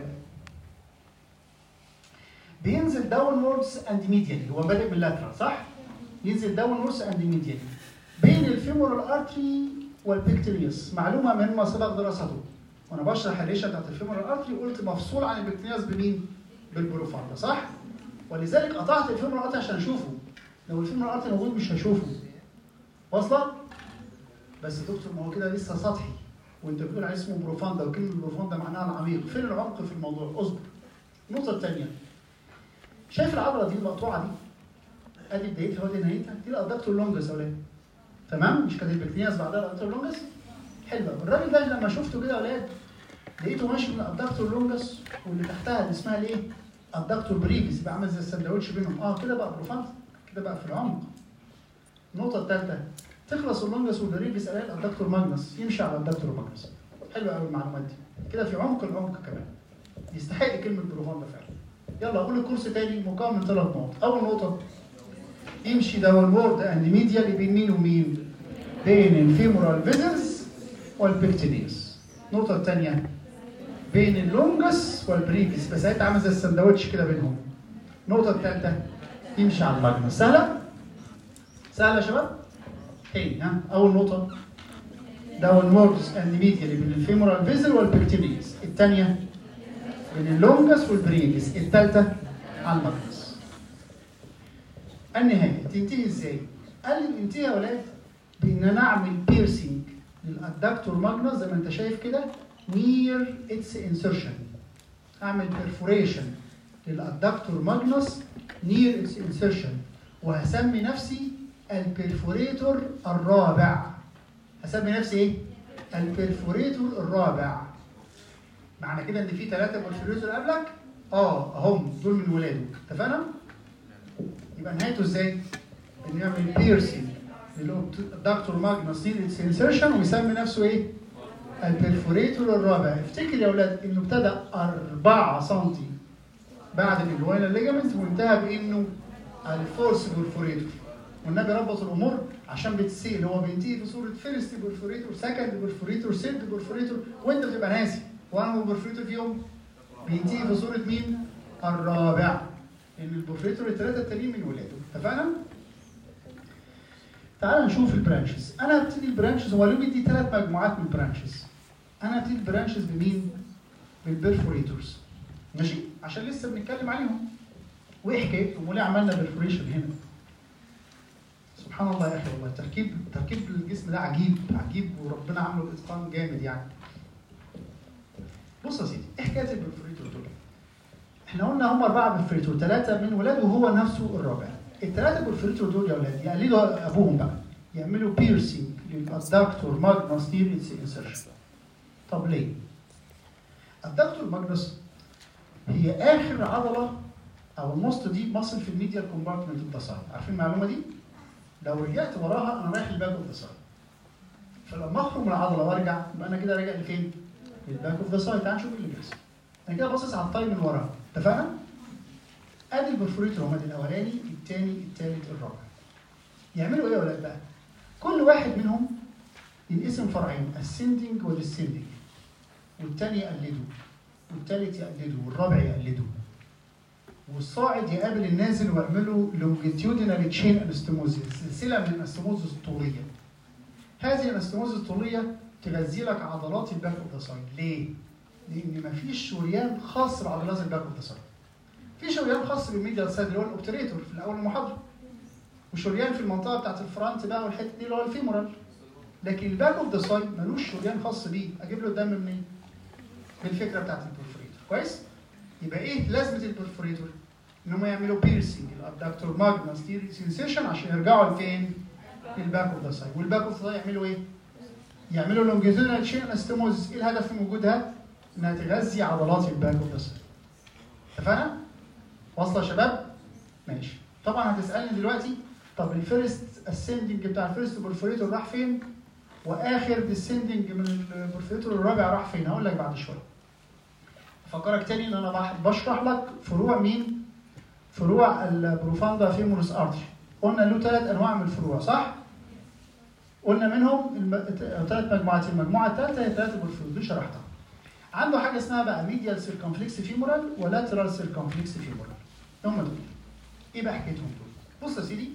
بينزل داون ووردز اند ميديالي هو بادئ من اللاترال صح؟ ينزل داون ووردز اند ميديالي بين الفيمورال ارتري والبكتيريوس معلومه مهمه سبق دراسته وانا بشرح الريشه بتاعت الفيمورال ارتري قلت مفصول عن البكتيرياس بمين؟ بالبروفاندا صح؟ ولذلك قطعت الفيمورال ارتري عشان اشوفه لو الفيمورال ارتري موجود مش هشوفه واصله؟ بس يا دكتور ما هو كده لسه سطحي وانت بتقول عليه اسمه بروفاندا وكلمه بروفاندا معناها العميق فين العمق في الموضوع؟ اصبر النقطه الثانيه شايف العضله دي المقطوعه دي؟ ادي بدايتها وادي نهايتها دي الادكتور لونجس يا اولاد تمام؟ مش كانت البكتيرياس بعدها الادكتور لونجس؟ حلوه الراجل ده لما شفته كده يا اولاد لقيته ماشي من الدكتور لونجس واللي تحتها اللي اسمها الايه؟ الدكتور بريفيس يبقى عامل زي السندوتش بينهم اه كده بقى بروفاندا كده بقى في العمق النقطه الثالثه تخلص اللونجس والبريفيس الاقي الدكتور ماجنس يمشي على الدكتور ماجنس حلوه قوي المعلومات دي كده في عمق العمق كمان يستحق كلمه بروفاندا فعلا يلا اقول الكورس تاني مكون من ثلاث نقط اول نقطه يمشي داون وورد اند ميديال بين مين ومين؟ بين الفيمورال فيزلز والبكتينيوس النقطة الثانية بين اللونجس والبريفيس بس هي عامل زي السندوتش كده بينهم النقطة الثالثة يمشي على الماجنس سهلة؟ سهلة يا شباب؟ تاني ها أول نقطة داون ووردز اند ميديالي بين الفيمورال فيزل والبكتينيوس الثانية بين اللونجس والبريفيس الثالثة على الماجنس النهاية تنتهي ازاي؟ قال لي بينتهي يا ولاد بان انا اعمل بيرسينج للادكتور ماجنس زي ما انت شايف كده نير اتس انسرشن اعمل بيرفوريشن للادكتور ماجنس نير اتس انسرشن وهسمي نفسي البرفوريتور الرابع هسمي نفسي ايه؟ البرفوريتور الرابع معنى كده ان في ثلاثه برفوريتور قبلك؟ اه هم دول من ولاده اتفقنا؟ يبقى نهايته ازاي؟ انه يعمل بيرسينج للدكتور ماجنس نير اتس انسرشن ويسمي نفسه ايه؟ البرفوريتور الرابع افتكر يا اولاد انه ابتدى 4 سم بعد الجوينال ليجامنت وانتهى بانه الفورس برفوريتور والنبي ربط الامور عشان بتسيل هو بينتهي في صوره فيرست برفوريتور سكند برفوريتور سيرد برفوريتور وانت بتبقى ناسي وانا برفوريتور فيهم بينتهي في صوره مين؟ الرابع لان البرفوريتور الثلاثه التانيين من ولاده اتفقنا؟ تعال نشوف البرانشز انا هبتدي البرانشز هو ليه بيدي ثلاث مجموعات من البرانشز انا هبتدي البرانشز بمين بالبرفوريتورز ماشي عشان لسه بنتكلم عليهم وايه حكايتهم وليه عملنا برفوريشن هنا سبحان الله يا اخي والله تركيب تركيب الجسم ده عجيب عجيب وربنا عامله اتقان جامد يعني بص يا سيدي ايه حكايه البرفوريتور دول احنا قلنا هم اربعه برفوريتور ثلاثه من ولاده وهو نفسه الرابع الثلاثه برفوريتور دول يا اولاد يقلدوا ابوهم بقى يعملوا بيرسينج للادكتور ماجنس نير انسرشن طب ليه؟ الدكتور ماجنس هي اخر عضله او الموست دي مصل في الميديال كومبارتمنت التصاعد عارفين المعلومه دي؟ لو رجعت وراها انا رايح الباك اوف ذا سايد فلما اخرج من العضله وارجع يبقى انا كده راجع لفين؟ للباك اوف ذا سايد تعال نشوف اللي بيحصل انا كده باصص على الطاي من وراها اتفقنا؟ ادي البرفوريتور اهو الاولاني الثاني الثالث الرابع يعملوا ايه يا ولاد بقى؟ كل واحد منهم ينقسم فرعين ascending والديسندنج والتاني يقلده والتالت يقلده والرابع يقلده والصاعد يقابل النازل ويعملوا لونجيتيودينال تشين انستموزيس سلسله من الانستموزيس الطوليه هذه الانستموزيس الطوليه تغذي لك عضلات الباك اوف ذا سايد ليه؟ لان مفيش شريان خاص بعضلات الباك اوف ذا سايد في شريان خاص بالميديال سايد اللي هو الاوبتريتور في الاول المحاضره وشريان في المنطقه بتاعت الفرونت بقى والحته دي اللي هو الفيمورال لكن الباك اوف ذا سايد ملوش شريان خاص بيه اجيب له الدم منين؟ بالفكره بتاعت البرفوريتور كويس؟ يبقى ايه لازمه البرفوريتور؟ ان هم يعملوا بيرسينج الابدكتور ماجنس سنسيشن عشان يرجعوا لفين؟ للباك اوف ذا سايد والباك اوف ذا يعملوا ايه؟ يعملوا لونجيتودينال تشين انستموزيس ايه الهدف من وجودها؟ انها تغذي عضلات الباك اوف ذا سايد اتفقنا؟ واصله يا شباب؟ ماشي طبعا هتسالني دلوقتي طب الفيرست اسندنج بتاع الفيرست برفوريتور راح فين؟ واخر ديسندنج من البرفوريتور الرابع راح فين؟ هقول لك بعد شويه. افكرك تاني ان انا بح- بشرح لك فروع مين؟ فروع البروفاندا فيمورس ارتري. قلنا له ثلاث انواع من الفروع صح؟ قلنا منهم ثلاث مجموعات المجموعه الثالثه هي ثلاثه برفوريتور دي شرحتها. عنده حاجه اسمها بقى ميديال سيركمفلكس فيمورال ولاترال سيركمفلكس فيمورال. هم دول. ايه بقى حكايتهم دول؟ بص يا سيدي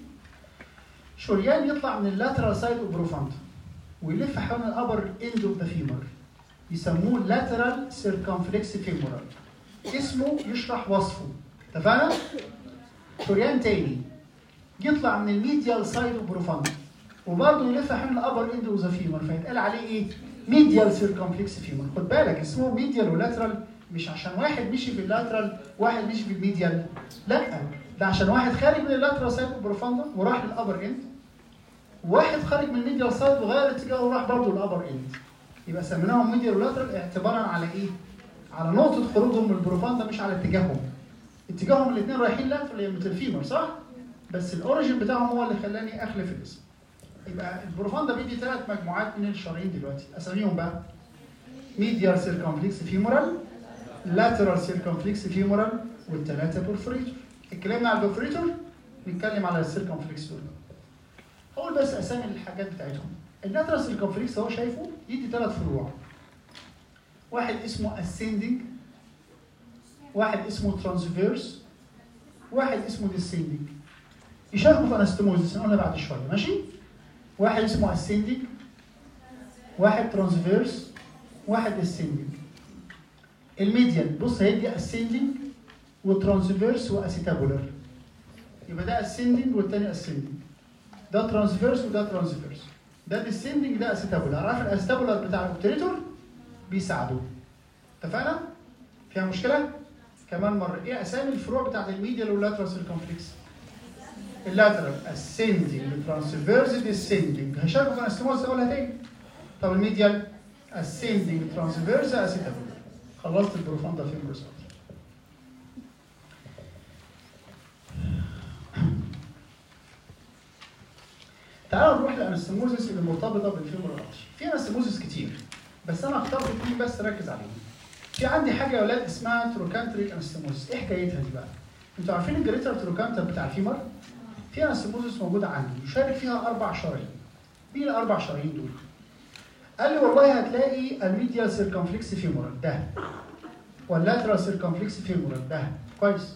شريان يطلع من اللاترال سايد اوف بروفاندا ويلف حوالين الابر اند اوف ذا فيمر يسموه لاترال سيركمفلكس فيمورال اسمه يشرح وصفه اتفقنا؟ شريان تاني يطلع من الميديال سايد اوف بروفاندا وبرضه يلف حوالين الابر اند اوف ذا فيمر فيتقال عليه ايه؟ ميديال سيركمفلكس فيمور خد بالك اسمه ميديال ولاترال مش عشان واحد مشي في اللاترال واحد مشي في الميديال لا ده عشان واحد خارج من اللاترال سايد اوف بروفاندا وراح للابر اند واحد خارج من الميديال سايد وغير اتجاهه وراح برضه للابر اند يبقى سميناهم ميديال ولاترال اعتبارا على ايه؟ على نقطة خروجهم من البروفاندا مش على اتجاههم. اتجاههم الاثنين رايحين لاترال يا الفيمر صح؟ بس الاوريجن بتاعهم هو اللي خلاني اخلف الاسم. يبقى البروفاندا بيدي ثلاث مجموعات من الشرايين دلوقتي اساميهم بقى ميديال سيركمفلكس فيمورال لاترال سيركمفلكس فيمورال والثلاثه بورفريتور. اتكلمنا على البورفريتور نتكلم على السيركمفلكس دول. اقول بس اسامي الحاجات بتاعتهم اللاترال سيركمفلكس هو شايفه يدي ثلاث فروع واحد اسمه ascending واحد اسمه transverse واحد اسمه descending يشاركوا في انستموزيس هنقولها بعد شويه ماشي واحد اسمه ascending واحد transverse واحد descending الميديان بص هيدي ascending وترانسفيرس واسيتابولر يبقى ده ascending والتاني ascending ده ترانسفيرس وده ترانسفيرس ده descending ده اسيتابولر عارف الاسيتابولر بتاع الاوبتريتور بيساعده اتفقنا؟ فيها مشكله؟ كمان مره ايه اسامي الفروع بتاعت الميديال واللاترال سيركمفلكس؟ اللاترال ascending ترانسفيرس descending هشاركوا في انستموز اقولها تاني طب الميديال ascending ترانسفيرس اسيتابولر خلصت البروفاندا فيمورس تعالوا نروح للانستموزس اللي مرتبطه بالفيمور الارتري في انستموزس كتير بس انا اخترت اثنين بس ركز عليهم في عندي حاجه يا اولاد اسمها تروكانتريك انستموزس ايه حكايتها دي بقى انتوا عارفين الجريتر تروكانتر بتاع الفيمر في انستموزس موجوده عندي يشارك فيها اربع شرايين مين الاربع شرايين دول قال لي والله هتلاقي الميديال سيركمفلكس فيمورال ده واللاترال سيركمفلكس فيمورال ده كويس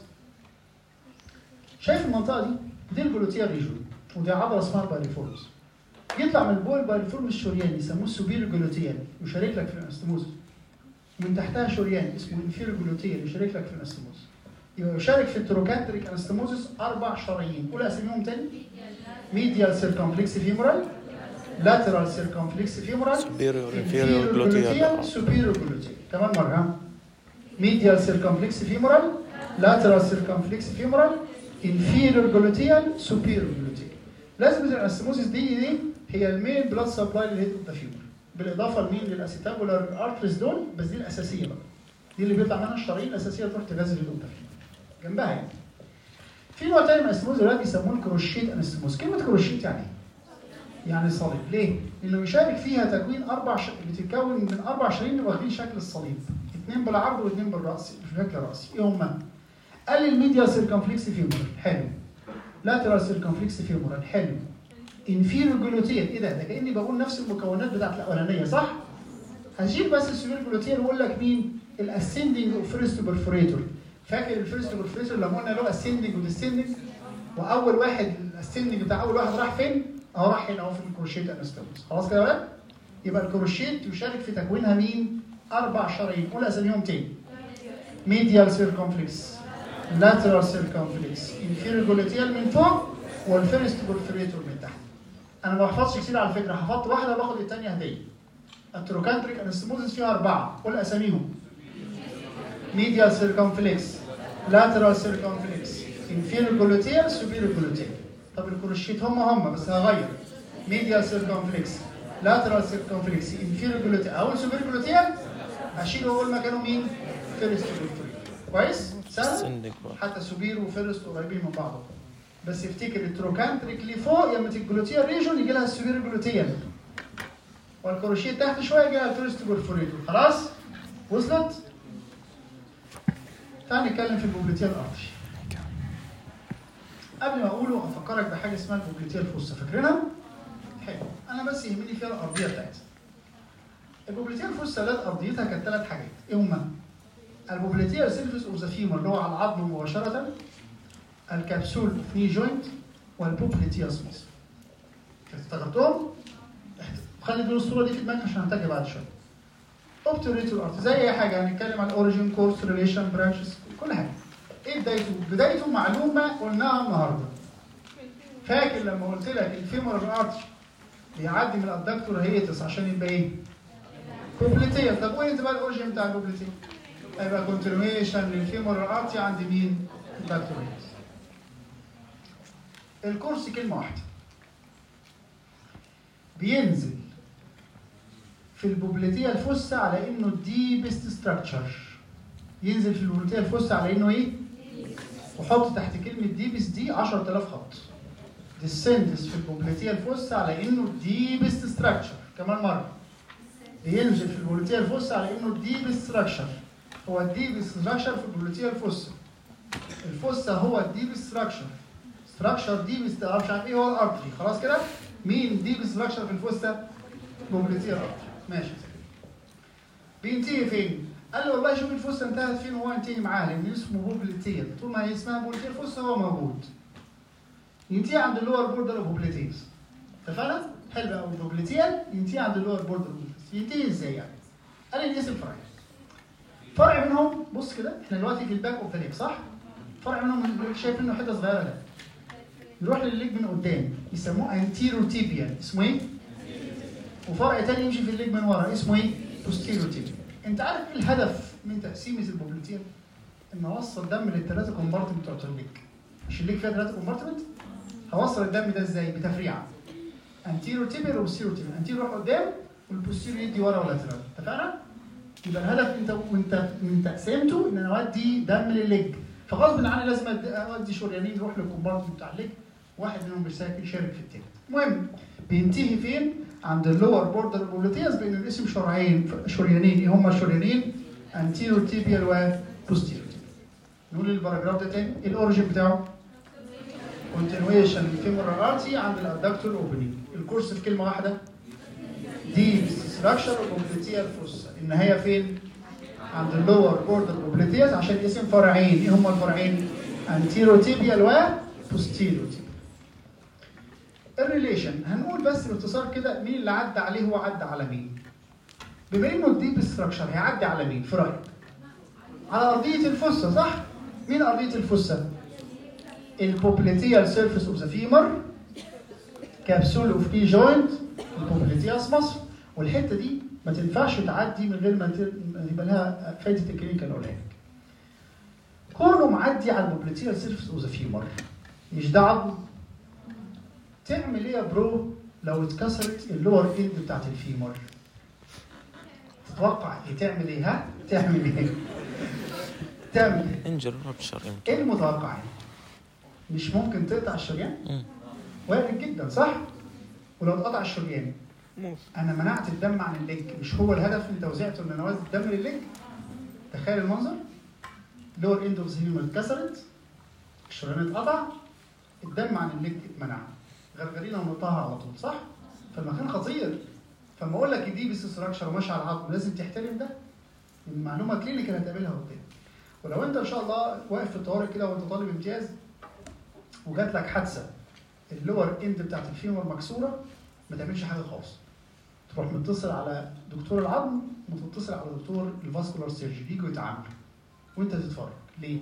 شايف المنطقه دي دي الجلوتيال ريجون ودي عضله اسمها البايريفورمز يطلع من البول البايريفورمز الشرياني يسموه السوبير جلوتيال يشارك لك في الانستموز من تحتها شريان اسمه انفير جلوتيال يشارك لك في الانستموز يبقى يشارك في التروكانتريك انستموزس اربع شرايين قول اساميهم تاني ميديال سيركمفلكس فيمورال لاترال سيركمفلكس فيمورال superior inferior gluteal سوبيريور جلوتيال كمان مره ها ميديال سيركمفلكس فيمورال لاترال سيركمفلكس فيمورال inferior gluteal superior gluteal لازم الانستموزيس دي دي هي المين بلاد سبلاي للهيد اوف ذا فيمور بالاضافه لمين للاسيتابولار ارتريز دول بس دي الاساسيه بقى دي اللي بيطلع منها الشرايين الاساسيه تروح تغذي الهيد اوف ذا فيمور جنبها يعني في نوع تاني من الانستموز دلوقتي بيسموه الكروشيت انستموز كلمه كروشيت يعني ايه؟ يعني صليب ليه؟ لانه يشارك فيها تكوين اربع ش... بتتكون من اربع شرايين واخدين شكل الصليب اثنين بالعرض واثنين بالراس بشكل راسي ايه هما؟ قال لي الميديا سيركمفلكس فيمورال حلو لاترال سيركمفلكس فيمورال حلو انفيرو جلوتيال ايه ده ده كاني بقول نفس المكونات بتاعت الاولانيه صح هشيل بس السوبر جلوتيال واقول لك مين الاسندنج اوف فيرست برفوريتور فاكر الفيرست برفوريتور لما قلنا له اسندنج وديسندنج واول واحد الاسندنج بتاع اول واحد راح فين اهو راح هنا اهو في الكروشيت انستومس خلاص كده يا ولاد يبقى الكروشيت يشارك في تكوينها مين اربع شرايين قول اساميهم تاني ميديال سيركمفلكس lateral circumflex inferior gluteal من فوق والفيرست برفوريتور من تحت انا ما بحفظش كتير على فكره حفظت واحده باخد الثانيه هديه التروكانتريك انستموزس فيها اربعه قول اساميهم medial circumflex lateral circumflex inferior gluteal superior gluteal طب الكروشيت هم هم بس هغير medial circumflex lateral circumflex inferior gluteal اول superior gluteal اشيله واقول مكانه مين فيرست برفوريتور كويس سهل ascending بقى. حتى سوبير وفيرست قريبين من بعض بس افتكر التروكانتريك اللي فوق لما الجلوتيال ريجون يجي لها السوبير جلوتيال والكروشيه تحت شويه يجي لها الفيرست برفوريتور خلاص وصلت تعال نتكلم في البوبليتيال ارتري قبل ما اقوله افكرك بحاجه اسمها البوبليتيال فوسا فاكرينها؟ حلو انا بس يهمني فيها الارضيه بتاعتها البوبليتيال فوسا ولاد ارضيتها كانت ثلاث حاجات ايه هما؟ البوبليتيال سيرفيس اوف ذا فيمر اللي هو على العظم مباشره الكبسول ني جوينت والبوبليتيال سميث افتكرتهم؟ خلي دول الصوره دي في دماغك عشان هنحتاجها بعد شويه اوبتوريتور ارت زي اي حاجه هنتكلم عن الاوريجين كورس ريليشن برانشز كل حاجه ايه بدايته؟ بدايته معلومه قلناها النهارده فاكر لما قلت لك الفيمورال ارتري بيعدي من الادكتور هيتس عشان يبقى ايه؟ بوبليتيال طب وين بقى الاوريجين بتاع البوبليتيال؟ هيبقى كونتينيويشن للفيمورال ارتري عند مين؟ الادكتور هيتس الكورس كلمه واحده بينزل في البوبليتيا الفوسا على انه ديبست ستراكشر ينزل في البوبليتيا الفوسا على انه ايه؟ وحط تحت كلمه ديبست دي 10000 خط ديسنتس في البوبليتيا الفوسا على انه ديبست ستراكشر كمان مره بينزل في البوبليتيا الفوسا على انه ديبست ستراكشر هو الديبست ستراكشر في البوبليتيا الفوسا الفوسا هو الديبست ستراكشر ستراكشر ديبست مش عارف ايه هو الارتري خلاص كده مين ديبست ستراكشر في الفوسا بوبليتيا الارتري ماشي بينتهي فين؟ قال له والله شوف الفصة انتهت فين وهو ينتهي معاها لان اسمه بوبليتير طول ما هي اسمها بوبليتير فصة هو موجود ينتهي عند اللور بوردر اوف بوبليتيرز اتفقنا؟ حلو قوي بوبليتير ينتهي عند اللور بوردر اوف ينتهي ازاي يعني؟ قال لي الاسم فرعي فرع منهم بص كده احنا دلوقتي في الباك اوف ذا ليج صح؟ فرع منهم اللي شايف منه حته صغيره ده يروح للليج من قدام يسموه انتيرو تيبيال اسمه ايه؟ وفرع تاني يمشي في الليج من ورا اسمه ايه؟ بوستيرو تيبيال انت عارف ايه الهدف من تقسيمه البوبليتير؟ ان اوصل دم للثلاثه كومبارتمنت بتوع الليج مش الليج فيها ثلاثه كومبارتمنت؟ هوصل الدم ده ازاي؟ بتفريعه انتيرو تيبيال وبوستيرو تيبيال انتيرو يروح قدام والبوستيرو يدي ورا ولاترال اتفقنا؟ يبقى الهدف انت وانت من تقسيمته ان انا اودي دم للليج فغصب عني لازم أد- اودي شريانين يروح للكومبارتمنت بتاع الليج واحد منهم بيشارك يشارك في التاني المهم بينتهي فين؟ عند اللور بوردر بوليتياس بين الاسم شرعين شريانين ايه هما الشريانين؟ انتيرو تيبيال وبوستيرو نقول الباراجراف ده تاني الاوريجن بتاعه continuation femoral artery عند الادكتور اوبننج الكورس في كلمه واحده دي ستراكشر اوبليتيال فوسا النهايه فين؟ عند اللور بوردر اوبليتياس عشان اسم فرعين ايه هما الفرعين؟ انتيرو تيبيال وبوستيرو تيبيال الريليشن هنقول بس باختصار كده مين اللي عدى عليه هو عدى على مين بما انه الديب ستراكشر هيعدي على مين في رايك على ارضيه الفصه صح مين ارضيه الفصه البوبليتيال سيرفيس اوف ذا فيمر كابسول اوف كي جوينت البوبليتياس مصر والحته دي ما تنفعش تعدي من غير ما ت- ما يبقى لها فايده الكلينيكال اقولها لك كونه معدي على البوبليتيال سيرفيس اوف ذا فيمر مش ده عظم تعمل ايه يا برو لو اتكسرت اللور اند بتاعت الفيمر تتوقع ايه تعمل ايه ها تعمل ايه تعمل ايه انجر ربشر يمكن ايه المتوقع يعني؟ مش ممكن تقطع الشريان مم. وارد جدا صح ولو اتقطع الشريان موت انا منعت الدم عن الليج مش هو الهدف من توزيعته ان انا اوزع الدم للليج تخيل المنظر لور اند اوف ذا اتكسرت الشريان اتقطع الدم عن الليج اتمنع غرغرينا ونقطعها على طول صح فالمكان خطير فما اقول لك دي بس ستراكشر وماشي على العظم لازم تحترم ده المعلومه كلينيكال هتقابلها قدام ولو انت ان شاء الله واقف في الطوارئ كده وانت طالب امتياز وجات لك حادثه اللور اند بتاعت الفيمر مكسوره ما تعملش حاجه خالص تروح متصل على دكتور العظم وتتصل على دكتور الفاسكولار سيرجري يجوا يتعاملوا وانت تتفرج ليه؟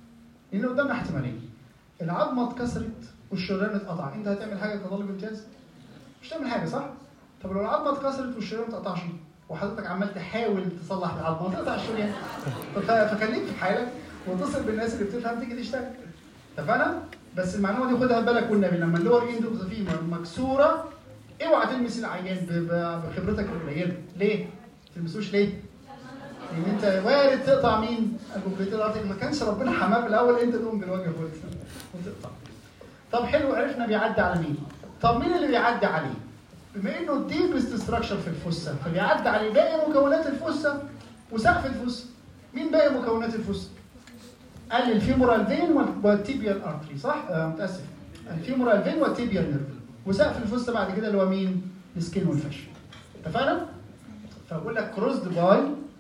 لان قدامنا احتمالين العظمه اتكسرت والشريان اتقطع انت هتعمل حاجه كطالب امتياز؟ مش تعمل حاجه صح؟ طب لو العظمه اتكسرت والشريان ما اتقطعش وحضرتك عمال تحاول تصلح العظمه تقطع الشريان فخ- فخليك في حالك واتصل بالناس اللي بتفهم تيجي تشتغل اتفقنا؟ بس المعلومه دي خدها بالك والنبي لما اللور اند اوف ذا فيمر مكسوره اوعى تلمس العيان ب- ب- بخبرتك القليله ليه؟ ما تلمسوش ليه؟ لان انت وارد تقطع مين؟ البوبليتير ارتري ما كانش ربنا حماه في الاول انت تقوم بالواجب وت- وتقطع. طب حلو عرفنا بيعدي على مين؟ طب مين اللي بيعدي عليه؟ بما انه الديبست ستراكشر في الفصه فبيعدي عليه باقي مكونات الفصه وسقف الفصه. مين باقي مكونات الفصه؟ قال الفيمورال فين والتيبيال ارتري صح؟ آه متاسف. الفيمورال فين والتيبيال نيرف. وسقف الفصه بعد كده اللي هو مين؟ السكين والفشل. اتفقنا؟ فبقول لك كروزد باي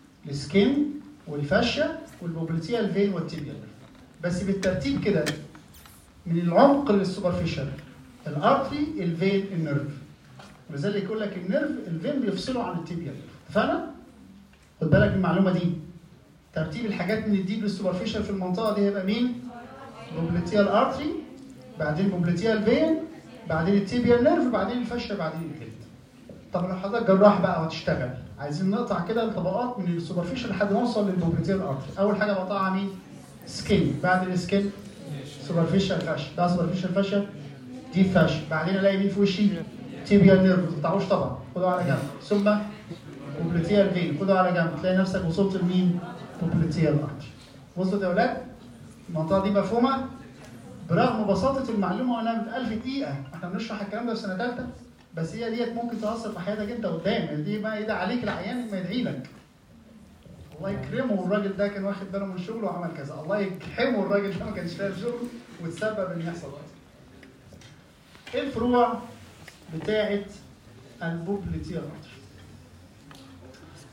السكين والفاشيا والبوبليتيال فين والتيبيال نيرف. بس بالترتيب كده من العمق للسوبرفيشال الارتري الفين النيرف ولذلك يقول لك النيرف الفين بيفصله عن التيبيال اتفقنا؟ خد بالك من المعلومه دي ترتيب الحاجات من الديب للسوبرفيشال في المنطقه دي هيبقى مين؟ بوبليتيال ارتري بعدين بوبليتيال فين بعدين التيبيال نيرف بعدين الفاشيا بعدين الجلد طب لو حضرتك جراح بقى وهتشتغل عايزين نقطع كده الطبقات من السوبرفيشال لحد ما نوصل للبوبليتيال ارتري اول حاجه بقطعها مين؟ سكين بعد السكين سوبرفيشال فاشيا ده سوبرفيشال فاشيا دي فاشيا بعدين الاقي مين في وشي؟ تيبيال نيرف ما تقطعوش طبعا خدوا على جنب ثم بوبليتيال فين خدوا على جنب تلاقي نفسك وصلت لمين؟ بوبليتيال ارتري وصلت يا اولاد؟ المنطقه دي مفهومه؟ برغم بساطه المعلومه وانا من 1000 دقيقه احنا بنشرح الكلام ده في سنه ثالثه بس هي ديت ممكن تاثر في حياتك انت قدام دي بقى يدعي عليك العيان ما يدعي لك الله يكرمه الراجل ده كان واخد باله من شغله وعمل كذا الله يكرمه الراجل ده ما كانش فاهم شغله وتسبب ان يحصل كذا ايه الفروع بتاعه البوبليتيال ارتري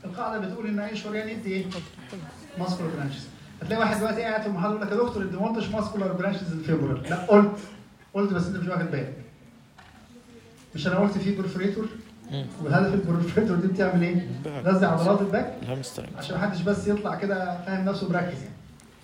القاعده بتقول ان اي شريان يدي ايه؟ ماسكولار برانشز هتلاقي واحد دلوقتي قاعد في المحاضره يقول لك يا دكتور انت ما قلتش ماسكولار برانشز الفيبرال لا قلت قلت بس انت مش واخد بالك مش انا قلت في برفريتور مم. والهدف البرفريتور دي بتعمل ايه؟ باك. غذي عضلات الباك الهامسترنج عشان محدش بس يطلع كده فاهم نفسه مركز يعني.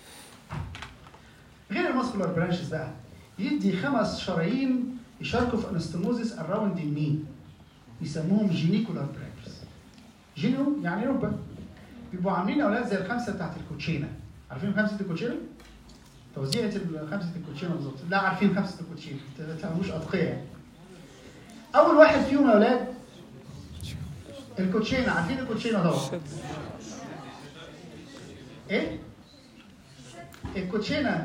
غير الماسكولار برانشز بقى يدي خمس شرايين يشاركوا في انستموزيس اراوند الني يسموهم جينيكولار برانشز. جينيو يعني ركبه بيبقوا عاملين اولاد زي الخمسه بتاعت الكوتشينه عارفين خمسه الكوتشينه؟ توزيعة ال- خمسه الكوتشينه بالظبط لا عارفين خمسه الكوتشينه ما تعملوش اتقيه يعني. اول واحد فيهم يا اولاد الكوتشينه عارفين الكوتشينه طبعا شد ايه؟ الكوتشينه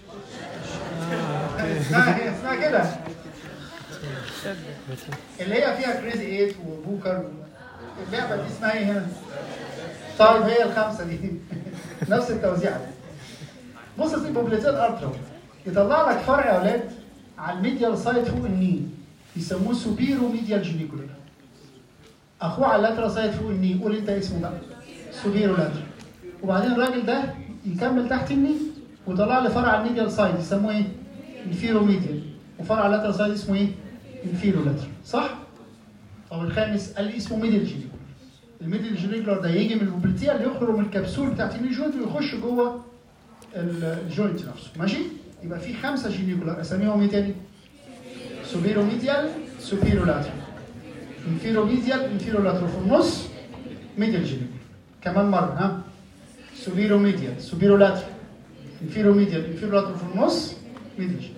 اسمها هي اسمها كده شد اللي هي فيها كريزي ايت وبوكر اللعبه دي اسمها ايه هنا؟ طيب هي الخمسه دي نفس التوزيع ده بص في بوبليتين ارترو يطلع لك فرع يا اولاد على الميديال سايد فوق الني يسموه سوبيرو ميديال جينيكولر اخوه على اللاترال سايد فوق الني قول انت اسمه بقى سوبيرو لاترال وبعدين الراجل ده يكمل تحت الني وطلع لي فرع على الميديال سايد يسموه ايه؟ انفيرو ميديال وفرع اللاترال سايد اسمه ايه؟ انفيرو لاترال صح؟ طب الخامس قال لي اسمه ميدل جينيكولر الميدل جينيكولر ده يجي من البوبليتيا اللي يخرج من الكبسول بتاعت الني جوينت ويخش جوه ال- الجوينت نفسه ماشي؟ يبقى في خمسه جينيكولر اساميهم ايه تاني؟ سوبيرو ميديال سوبيرو لاترال انفيرو ميديال انفيرو لاترال في النص ميدل جينيكولر كمان مره ها سوبيرو ميديال سوبيرو لاترال انفيرو ميديال انفيرو لاترال في النص ميدل جينيكولر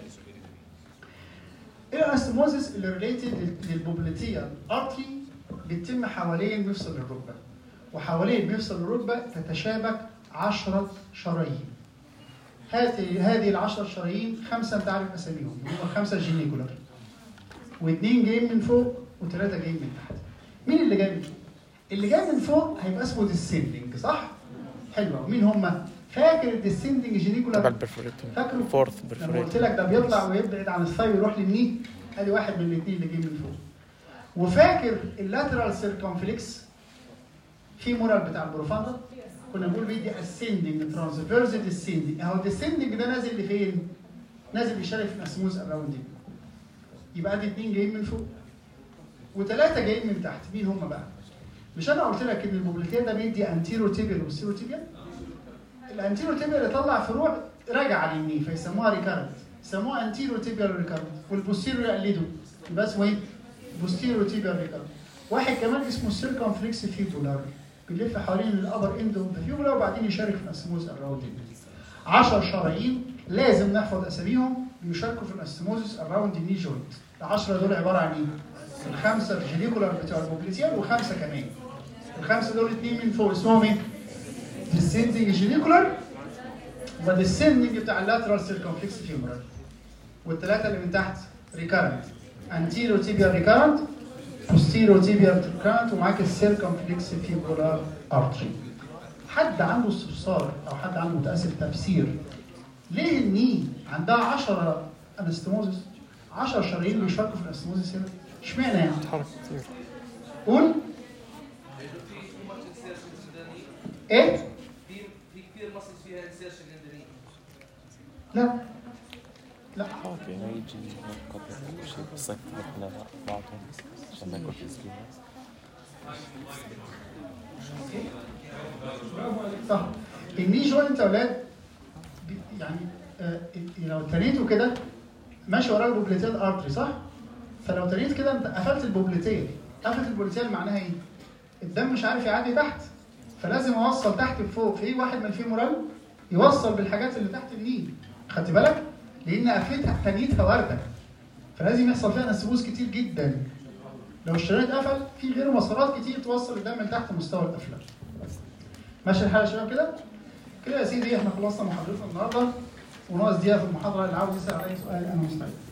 الانستموزيس اللي ريليتد للبوبليتيا ارتري بتتم حوالين مفصل الركبه وحوالين مفصل الركبه تتشابك 10 شرايين هذه هذه العشر شرايين خمسه انت عارف اساميهم هم خمسه جينيكولار واثنين جايين من فوق وثلاثه جايين من تحت مين اللي جاي من فوق؟ اللي جاي من فوق هيبقى اسمه ديسندنج صح؟ حلوه مين هم؟ فاكر الديسندنج تبع جينيكولار البرفوريتوم فاكره؟ فورث لما قلت برفوريتوم لك ده بيطلع ويبعد عن الثاي ويروح للني ادي واحد من الاثنين اللي جاي من فوق وفاكر اللاترال سيركمفلكس في مورال بتاع البروفاندا كنا بنقول بيدي اسندنج ترانسفيرز ديسندنج اهو الديسندنج ده نازل لفين؟ نازل يشارك في الاسموز اراوند يبقى ادي اثنين جايين من فوق وثلاثه جايين من تحت مين هم بقى؟ مش انا قلت لك ان الموبيليتيا ده بيدي انتيرو تيبيال وسيرو تيبيال؟ الانتيرو تيبيال يطلع فروع راجعه للني فيسموها ريكارنت يسموها انتيرو تيبيال ريكارنت والبوستيرو يقلده يبقى اسمه ايه؟ بوستيرو تيبيال ريكارنت واحد كمان اسمه السيركمفلكس فيبولار بيلف حوالين الابر اند اوف ذا فيبولا وبعدين يشارك في الاسموز اراوند 10 شرايين لازم نحفظ اساميهم بيشاركوا في الاسموزس اراوند الني جوينت ال 10 دول عباره عن ايه؟ الخمسه الجينيكولار بتوع البوبليتيال وخمسه كمان الخمسه دول اثنين من فوق اسمهم ايه؟ ديسندنج جينيكولار وديسندنج بتاع اللاترال سيركمفلكس فيمورال والثلاثه اللي من تحت ريكارنت انتيرو تيبيال ريكارنت بوستيرو تيبيال ريكارنت ومعاك السيركمفلكس فيبولار ارتري حد عنده استفسار او حد عنده متاسف تفسير ليه الني عندها 10 انستموزس 10 شرايين بيشاركوا في الانستموزس هنا اشمعنى يعني؟ حركة كتير قول ايه؟ في في كثير مصل فيها انسيرشن اندرين لا لا حركة يعني يجي قبل شيء بس احنا بعضهم عشان ما يكون في سكينة صح الني جوينت يا اولاد بي- يعني آه، لو تنيته كده ماشي وراه البوبليتيال ارتري صح؟ فلو تنيت كده انت قفلت البوبليتيال قفلت البوبليتيال معناها ايه؟ الدم مش عارف يعدي تحت فلازم اوصل تحت بفوق في واحد من الفيمورال يوصل بالحاجات اللي تحت النيل خدت بالك؟ لان قفلتها تنيتها وارده فلازم يحصل فيها نسبوس كتير جدا لو الشريط قفل في غيره مسارات كتير توصل الدم لتحت مستوى القفله ماشي الحال يا شباب كده؟ كده يا سيدي احنا خلصنا محاضرتنا النهارده وناقص دقيقه في المحاضره اللي عاوز يسال على اي سؤال انا مستعد